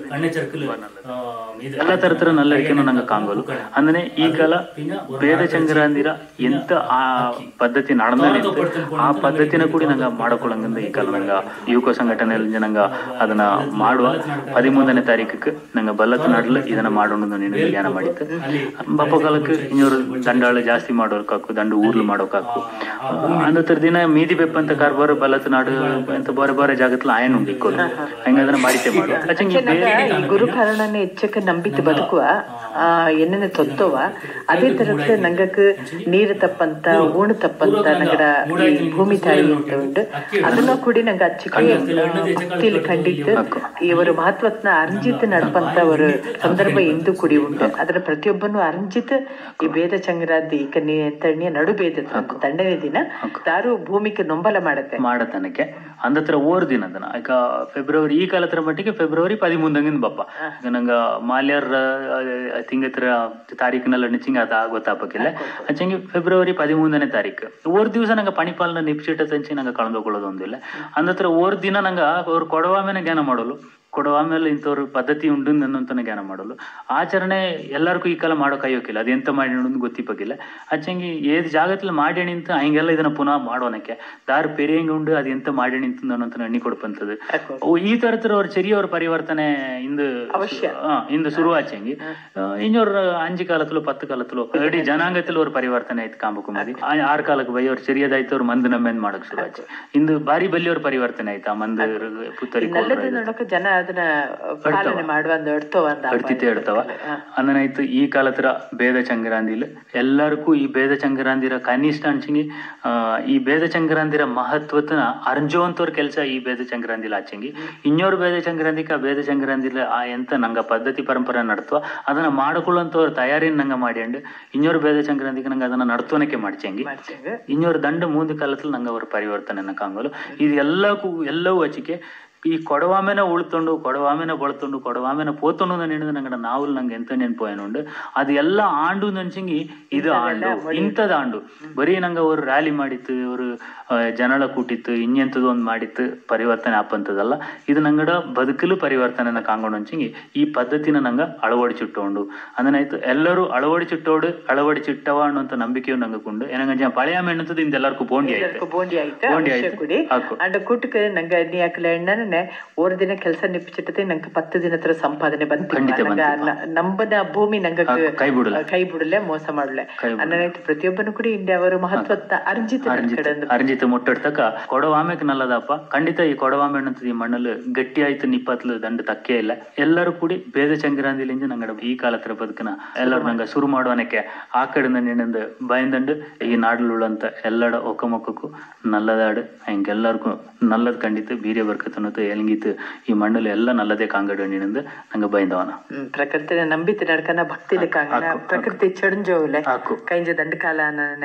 ಎಲ್ಲ ತರತರ ನಲ್ಲರಿಕೆನು ನಂಗೆ ಕಾಂಗೋಲು ಅಂದ್ರೆ ಈ ಕಾಲ ಬೇದ ಚಂದ್ರಾಂದಿರ ಎಂತ ಆ ಪದ್ಧತಿ ನಡೆದಿತ್ತು ಆ ಪದ್ಧತಿನ ಕೂಡ ನಂಗೆ ಮಾಡಕೊಳ್ಳಂಗಿಂದ ಈ ಕಾಲ ನಂಗೆ ಯುವಕ ಸಂಘಟನೆಯಲ್ಲಿ ನಂಗೆ ಅದನ್ನ ಮಾಡುವ ಹದಿಮೂರನೇ ತಾರೀಕಕ್ಕೆ ನಂಗೆ ಬಲ್ಲತ್ ನಾಡಲು ಇದನ್ನ ಮಾಡೋಣ ನಿನಗೆ ಜ್ಞಾನ ಮಾಡಿತ್ತು ಬಪ್ಪ ಕಾಲಕ್ಕೆ ಇನ್ನೂರು ದಂಡಾಳು ಜಾಸ್ತಿ ಮಾಡೋರ್ಕಾಕು ದಂಡು ಊರ್ಲು ಮಾಡೋಕಾಕು ಅಂದತ್ರ ದಿನ ಮೀದಿ ಬೆಪ್ಪಂತ ಕಾರ್ಬಾರ ಬಲ್ಲತ್ ನಾಡು ಅಂತ ಬಾರೆ ಬಾರೆ ಜಾಗತ್ಲ ಆಯನ್ ಉಂಡಿಕ್ಕೋಲು ಹಂಗದನ್ನ ಮಾಡಿತೆ ಮಾಡು ಅಚ್ಚಂಗಿ ಬೇರೆ ಈ ಗುರು ಕಾರಣನೇ ಹೆಚ್ಚಕ್ಕೆ ನಂಬಿತ್ತು ಬದುಕುವ ಆ ಎಣ್ಣೆನ ತೊತ್ತವ ಅದೇ ತರಕ್ಕೆ ನಂಗಕ್ ನೀರು ತಪ್ಪಂತ ಊಣು ತಪ್ಪಂತ ನಂಗಡ ಈ ಭೂಮಿ ತಾಯಿ ಅಂತ ಉಂಟು ಅದನ್ನ ಕೂಡಿ ನಂಗೆ ಅಚ್ಚಕ್ಕೆ ಭಕ್ತಿಲಿ ಕಂಡಿತ್ತು ಇವರು ಮಹತ್ವತ್ನ ಅರ್ಜಿತ್ ನಡ್ಪಂತ ஒரு ಸಂದರ್ಭ ಇಂದು ಕುಡಿ ಉಂಟು ಅದರ ಪ್ರತಿಯೊಬ್ಬನು ಅರ್ಜಿತ್ ಈ ಭೇದ ಚಂಗ್ರಾದಿ ಈಗ ನೀ ತಣ್ಣಿಯ ನಡು ಭೇದ ತಂಡನೇ ದಿನ ದಾರು ಭೂಮಿಗೆ ನೊಂಬಲ ಮಾಡುತ್ತೆ ಮಾಡತನಕ್ಕೆ ಅಂದತ್ರ ಓರ್ ದಿನ ಅದನ್ನ ಈಗ ಫೆಬ್ರವರಿ ಈ ಕಾಲತ್ರ ಮಟ್ಟಿಗೆ ಫೆಬ್ರವರಿ ಪದಿಮೂಂದಂಗಿಂದ ಬಪ್ಪ ಈಗ ನಂಗ ಮಾಲ್ಯರ್ ತಿಂಗತ್ರ ತಾರೀಕಿನೆಲ್ಲ ನಿಚಿಂಗ ಅದ ಗೊತ್ತಾಪಕ್ಕಿಲ್ಲ ಅಚ್ಚಂಗಿ ಫೆಬ್ರವರಿ ಪದಿಮೂಂದನೇ ತಾರೀಕು ಓರ್ ದಿವಸ ನಂಗೆ ಪಣಿಪಾಲನ ನಿಪ್ಸಿಟ್ಟ ತಂಚಿ ನಂಗೆ ಕಳೆದೋಕೊಳ್ಳೋದು ಒಂದಿಲ್ಲ ಅಂದತ್ರ ಓರ್ ದಿನ ನಂಗೆ ಅವ್ರು ಕೊಡುವ ಮೇಲೆ ಜ್ಞಾನ ಮಾಡಲು ಕೊಡುವ ಆಮೇಲೆ ಇಂಥವ್ರ ಪದ್ಧತಿ ಉಂಡು ಅನ್ನೋಂತನ ಜ್ಞಾನ ಮಾಡಲು ಆಚರಣೆ ಎಲ್ಲರಿಗೂ ಈ ಕಾಲ ಮಾಡೋಕೆ ಅಯ್ಯೋಕಿಲ್ಲ ಅದೆಂತ ಮಾಡಿ ಅನ್ನೋದು ಗೊತ್ತಿಪ್ಪಕ್ಕಿಲ್ಲ ಅಚ್ಚಂಗಿ ಏದ್ ಜಾಗದಲ್ಲಿ ಮಾಡೇಣಿ ಅಂತ ಹಂಗೆಲ್ಲ ಇದನ್ನ ಪುನಃ ಮಾಡೋನಕ್ಕೆ ದಾರು ಪೆರಿಯಂಗ್ ಉಂಡು ಅದು ಎಂತ ಮಾಡೇಣಿ ಅಂತ ಅನ್ನೋಂತ ಎಣ್ಣಿ ಕೊಡ್ಪಂತದ್ದು ಓ, ಈ ತರತರ ಅವ್ರ ಚೆರಿಯವ್ರ ಪರಿವರ್ತನೆ ಇಂದು ಅವಶ್ಯ. ಆ, ಇಂದು ಶುರುವಾಚಂಗಿ ಇನ್ನೊರ್ ಅಂಜು ಕಾಲತ್ಲು ಪತ್ತು ಕಾಲತ್ಲು ಇಡೀ ಜನಾಂಗത്തിൽ ஒரு ಪರಿವರ್ತನೆ ಆಯ್ತು ಕಾಂಬಕು ಮದಿ ಆರ್ ಕಾಲಕ್ಕೆ ಬೈ ಅವ್ರ ಚೆರಿಯದಾಯ್ತು ಅವ್ರ ಮಂದ್ ನಮ್ಮೆಂದ್ ಮಾಡಕ್ ಶುರುವಾಚಿ ಇಂದು ಬಾರಿ ಬಲ್ಲಿಯವ್ರ ಪರಿವರ್ತನೆ ಆಯ್ತು ಆ ಮಂದ್ ಪುತ್ತರಿ ನಲ್ಲದು ನೋಡಕ ಜನ ಅದನ್ನ ಪಾಲನೆ ಮಾಡುವ ಒಂದು ಎಡ್ತೋ ಒಂದ ಕಡ್ತಿತ್ತೆ ಹೇಳ್ತಾವ ಅಂದನಾಯ್ತು ಈ ಕಾಲತ್ರ ಬೇದ ಚಂಗ್ರಾಂದಿಲ್ ಎಲ್ಲರಿಗೂ ಈ ಬೇದ ಚಂಗ್ರಾಂದಿರ ಕನಿಷ್ಠ ಅನ್ಸಂಗಿ ಆ, ಈ ಬೇದ ಚಂಗ್ರಾಂದಿರ ಮಹತ್ವತನ ಅರ್ಜುವಂತವ್ರ ಕೆಲಸ ಈ ಬೇದ ಚಂಗ್ರಾಂದಿಲ್ ಆಚಂಗಿ ಇನ್ನೋರ್ ಬೇದ ಚಂಗ್ರಾಂದಿಕ ಆ ಬೇದ ಚಂಗ್ರಾಂದಿಲ ಆ ಎಂತ ನಂಗ ಪದ್ಧತಿ ಪರಂಪರೆ ನಡ್ತವ ಅದನ್ನ ಮಾಡಿಕೊಳ್ಳುವಂತವ್ರ ತಯಾರಿನ ನಂಗ ಮಾಡ್ಯಂಡು ಇನ್ನೋರ್ ಬೇದ ಚಂಗ್ರಾಂದಿಕ ನಂಗೆ ಅದನ್ನ ನಡ್ತೋನಕ್ಕೆ ಮಾಡ್ಚಂಗಿ ಮಾಡ್ಸಂಗ ಇನ್ನೊரு ದಂಡ ಮೂಂದು ಕಾಲದಲ್ಲಿ ನಂಗೆ ಅವ್ರ ಪರಿವರ್ತನೆ ಕಾಂಗೋಲು ಇದು ಎಲ್ಲಕ್ಕೂ ಎಲ್ಲವೂ ಹಚ್ಚಿಕೆ ಈ ಕೊಡವಾಮೆನ ಉಳ್ತೊಂಡು ಕೊಡವಾಮೆನ ಬಳತೊಂಡು ಕೊಡವಾಮೆನ ಪೋತೊಂಡು ನೆನೆದು ನಂಗಡ ನಾವಲ್ ನಂಗೆ ಎಂತ ನೆನಪು ಏನುಂಡು ಅದು ಎಲ್ಲ ಆಂಡು ನಂಚಿಂಗಿ ಇದು ಆಂಡು ಇಂಥದ್ ಆಂಡು ಬರೀ ನಂಗೆ ಅವ್ರು ರ್ಯಾಲಿ ಮಾಡಿತ್ತು ಅವರು ಜನಳ ಕೂಟಿತ್ತು ಇನ್ನೆಂಥದ್ದು ಒಂದು ಮಾಡಿತ್ತು ಪರಿವರ್ತನೆ ಆಪಂತದಲ್ಲ ಇದು ನಂಗಡ ಬದುಕಲು ಪರಿವರ್ತನೆನ ಕಾಂಗೊಂಡು ಅಂಚಿಂಗಿ ಈ ಪದ್ಧತಿನ ನಂಗೆ ಅಳವಡಿಸಿಟ್ಟೋಂಡು ಅದನ್ನಾಯ್ತು ಎಲ್ಲರೂ ಅಳವಡಿಸಿಟ್ಟೋಡು ಅಳವಡಿಸಿಟ್ಟವ ಅನ್ನೋಂಥ ನಂಬಿಕೆಯು ನಂಗೆ ಕೊಂಡು ಏನಂಗ ಪಳೆಯ ಮೆಣ್ಣತದ ಇಂದ ಎಲ್ಲರಿಗೂ ಬೋಂಡಿ ಆಯ್ತು ಎಲ್ಲರಿಗೂ ಬೋಂಡಿ ಆಯ್ತಾ ಬೋಂಡಿ ಅವಶ್ಯ ಆಯ್ತು. ಕುಡಿ ಹಾಕು. ಅಂಡ್ ಕೂಟಕ್ಕೆ ನಂಗ ನೀ ಹಾಕಲ ಎಣ್ಣನೆ ಓರ್ ದಿನ ಕೆಲಸ ನಿಪ್ಪಿಚಿಟ್ಟತೆ ನಂಗೆ ಪತ್ತು ದಿನ ಹತ್ರ ಸಂಪಾದನೆ ಬಂತು ಖಂಡಿತ ನಂಬದ ಭೂಮಿ ನಂಗ ಹಾಕು, ಕೈ ಬಿಡಲ್ಲ. ಕೈ ಬಿಡಲೆ ಮೋಸ ಮಾಡ್ಲೆ ಕೈ ಬಿಡಲ್ಲ. ಅನ್ನನಾಯ್ತು ಪ್ರತಿಯೊಬ್ಬನು ಕೂಡ ಇಂಡಿ ಅವರು ಮಹತ್ವದ ಅರ್ಜಿತ ಅರ್ಜಿತ ಅರ್ಜಿತ ಮುಟ್ಟಡ್ತಕ ಕೊಡವಾಮೆಕ್ ನಲ್ಲದಪ್ಪ ಖಂಡಿತ ಈ ಕೊಡವಾಮೆ ಅನ್ನಂತದ ಈ ಮಣ್ಣಲ್ಲಿ ಗಟ್ಟಿ ಆಯ್ತು ನಿಪ್ಪತ್ಲು ದಂಡ ತಕ್ಕೆ ಇಲ್ಲ ಎಲ್ಲರೂ ಕೂಡಿ ಬೇದ ಚಂಗ್ರಾಂದಿಲಿಂದ ನಂಗಡ ಈ ಕಾಲತ್ರ ಬದುಕನ ಎಲ್ಲರೂ ನಂಗ ಶುರು ಮಾಡುವನಕ್ಕೆ ಆ ಕಡೆಯಿಂದ ನಿನ್ನಂದು ಬಯಂದಂಡು ಈ ನಾಡಲುಳ್ಳಂತ ಎಲ್ಲಡ ಒಕ್ಕಮೊಕ್ಕಕ್ಕೂ ನಲ್ಲದಾಡು ಹಿಂಗೆಲ್ಲರಿಗೂ ನಲ್ಲದ್ ಖಂಡಿತ ಬೀರೆ ಬರ್ಕತನತ್ತು ಎಲ್ಗಿತ್ತು ಈ ಮಣ್ಣಲ್ಲಿ ಎಲ್ಲ ನಲ್ಲದೇ ಕಾಂಗಡು ನಿನ್ನಂದು ನಂಗೆ ಬೈಂದವನ ಹ್ಮ್, ಪ್ರಕೃತಿನ ನಂಬಿತ ನಡ್ಕನ ಭಕ್ತಿಲಿ ಕಾಂಗನ ಹಾಕು, ಪ್ರಕೃತಿ ಚಡಂಜೋಲೆ ಹಾಕು. ಕೈಂಜ ದಂಡಕಾಲ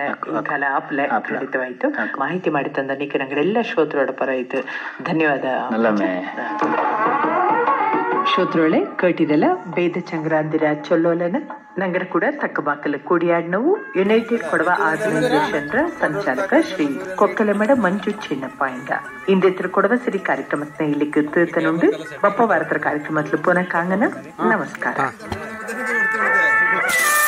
ಕಾಲ ಆಪ್ಲೆ ಆಪ್ಲೆ. ಖಂಡಿತವಾಯ್ತು ಹಾಕು. ಮಾಹಿತಿ ಮಾಡಿ ತಂದ ನೀಕೆ ನಂಗಡೆಲ್ಲ ಶ್ರೋತೃಡ ಪರ ಆಯ್ತು ಧನ್ಯವಾದ ನಲ್ಲಮೆ ಶ್ರೋತೃಳೆ ಕೇಟಿದೆಲ್ಲ ಬೇದ ಚಂಗ್ರಾಂದಿರ ಚೊಲ್ಲೋಲನ ನಂಗರ ಕೂಡ ತಕ್ಕಬಾಕಲ ಕೂಡಿಯಾಡ್ನವು ಯುನೈಟೆಡ್ ಕೊಡವ ಆರ್ಗನೈಸೇಷನ್ ರ ಸಂಚಾಲಕ ಶ್ರೀ ಕೊಕ್ಕಲಮಡ ಮಂಜು ಚಿನ್ನಪ್ಪ ಇಂದ ಇಂದೆತ್ರ ಕೊಡವ ಸಿರಿ ಕಾರ್ಯಕ್ರಮತ್ನ ಇಲ್ಲಿ ತೀರ್ತನುಂಡು ಬಪ್ಪ ವಾರತರ ಕಾರ್ಯಕ್ರಮತ್ಲು ಪುನಃ ಕಾಂಗನ ನಮಸ್ಕಾರ ಇದಕ್ಕೆ ಬರ್ತಿರೋದೆ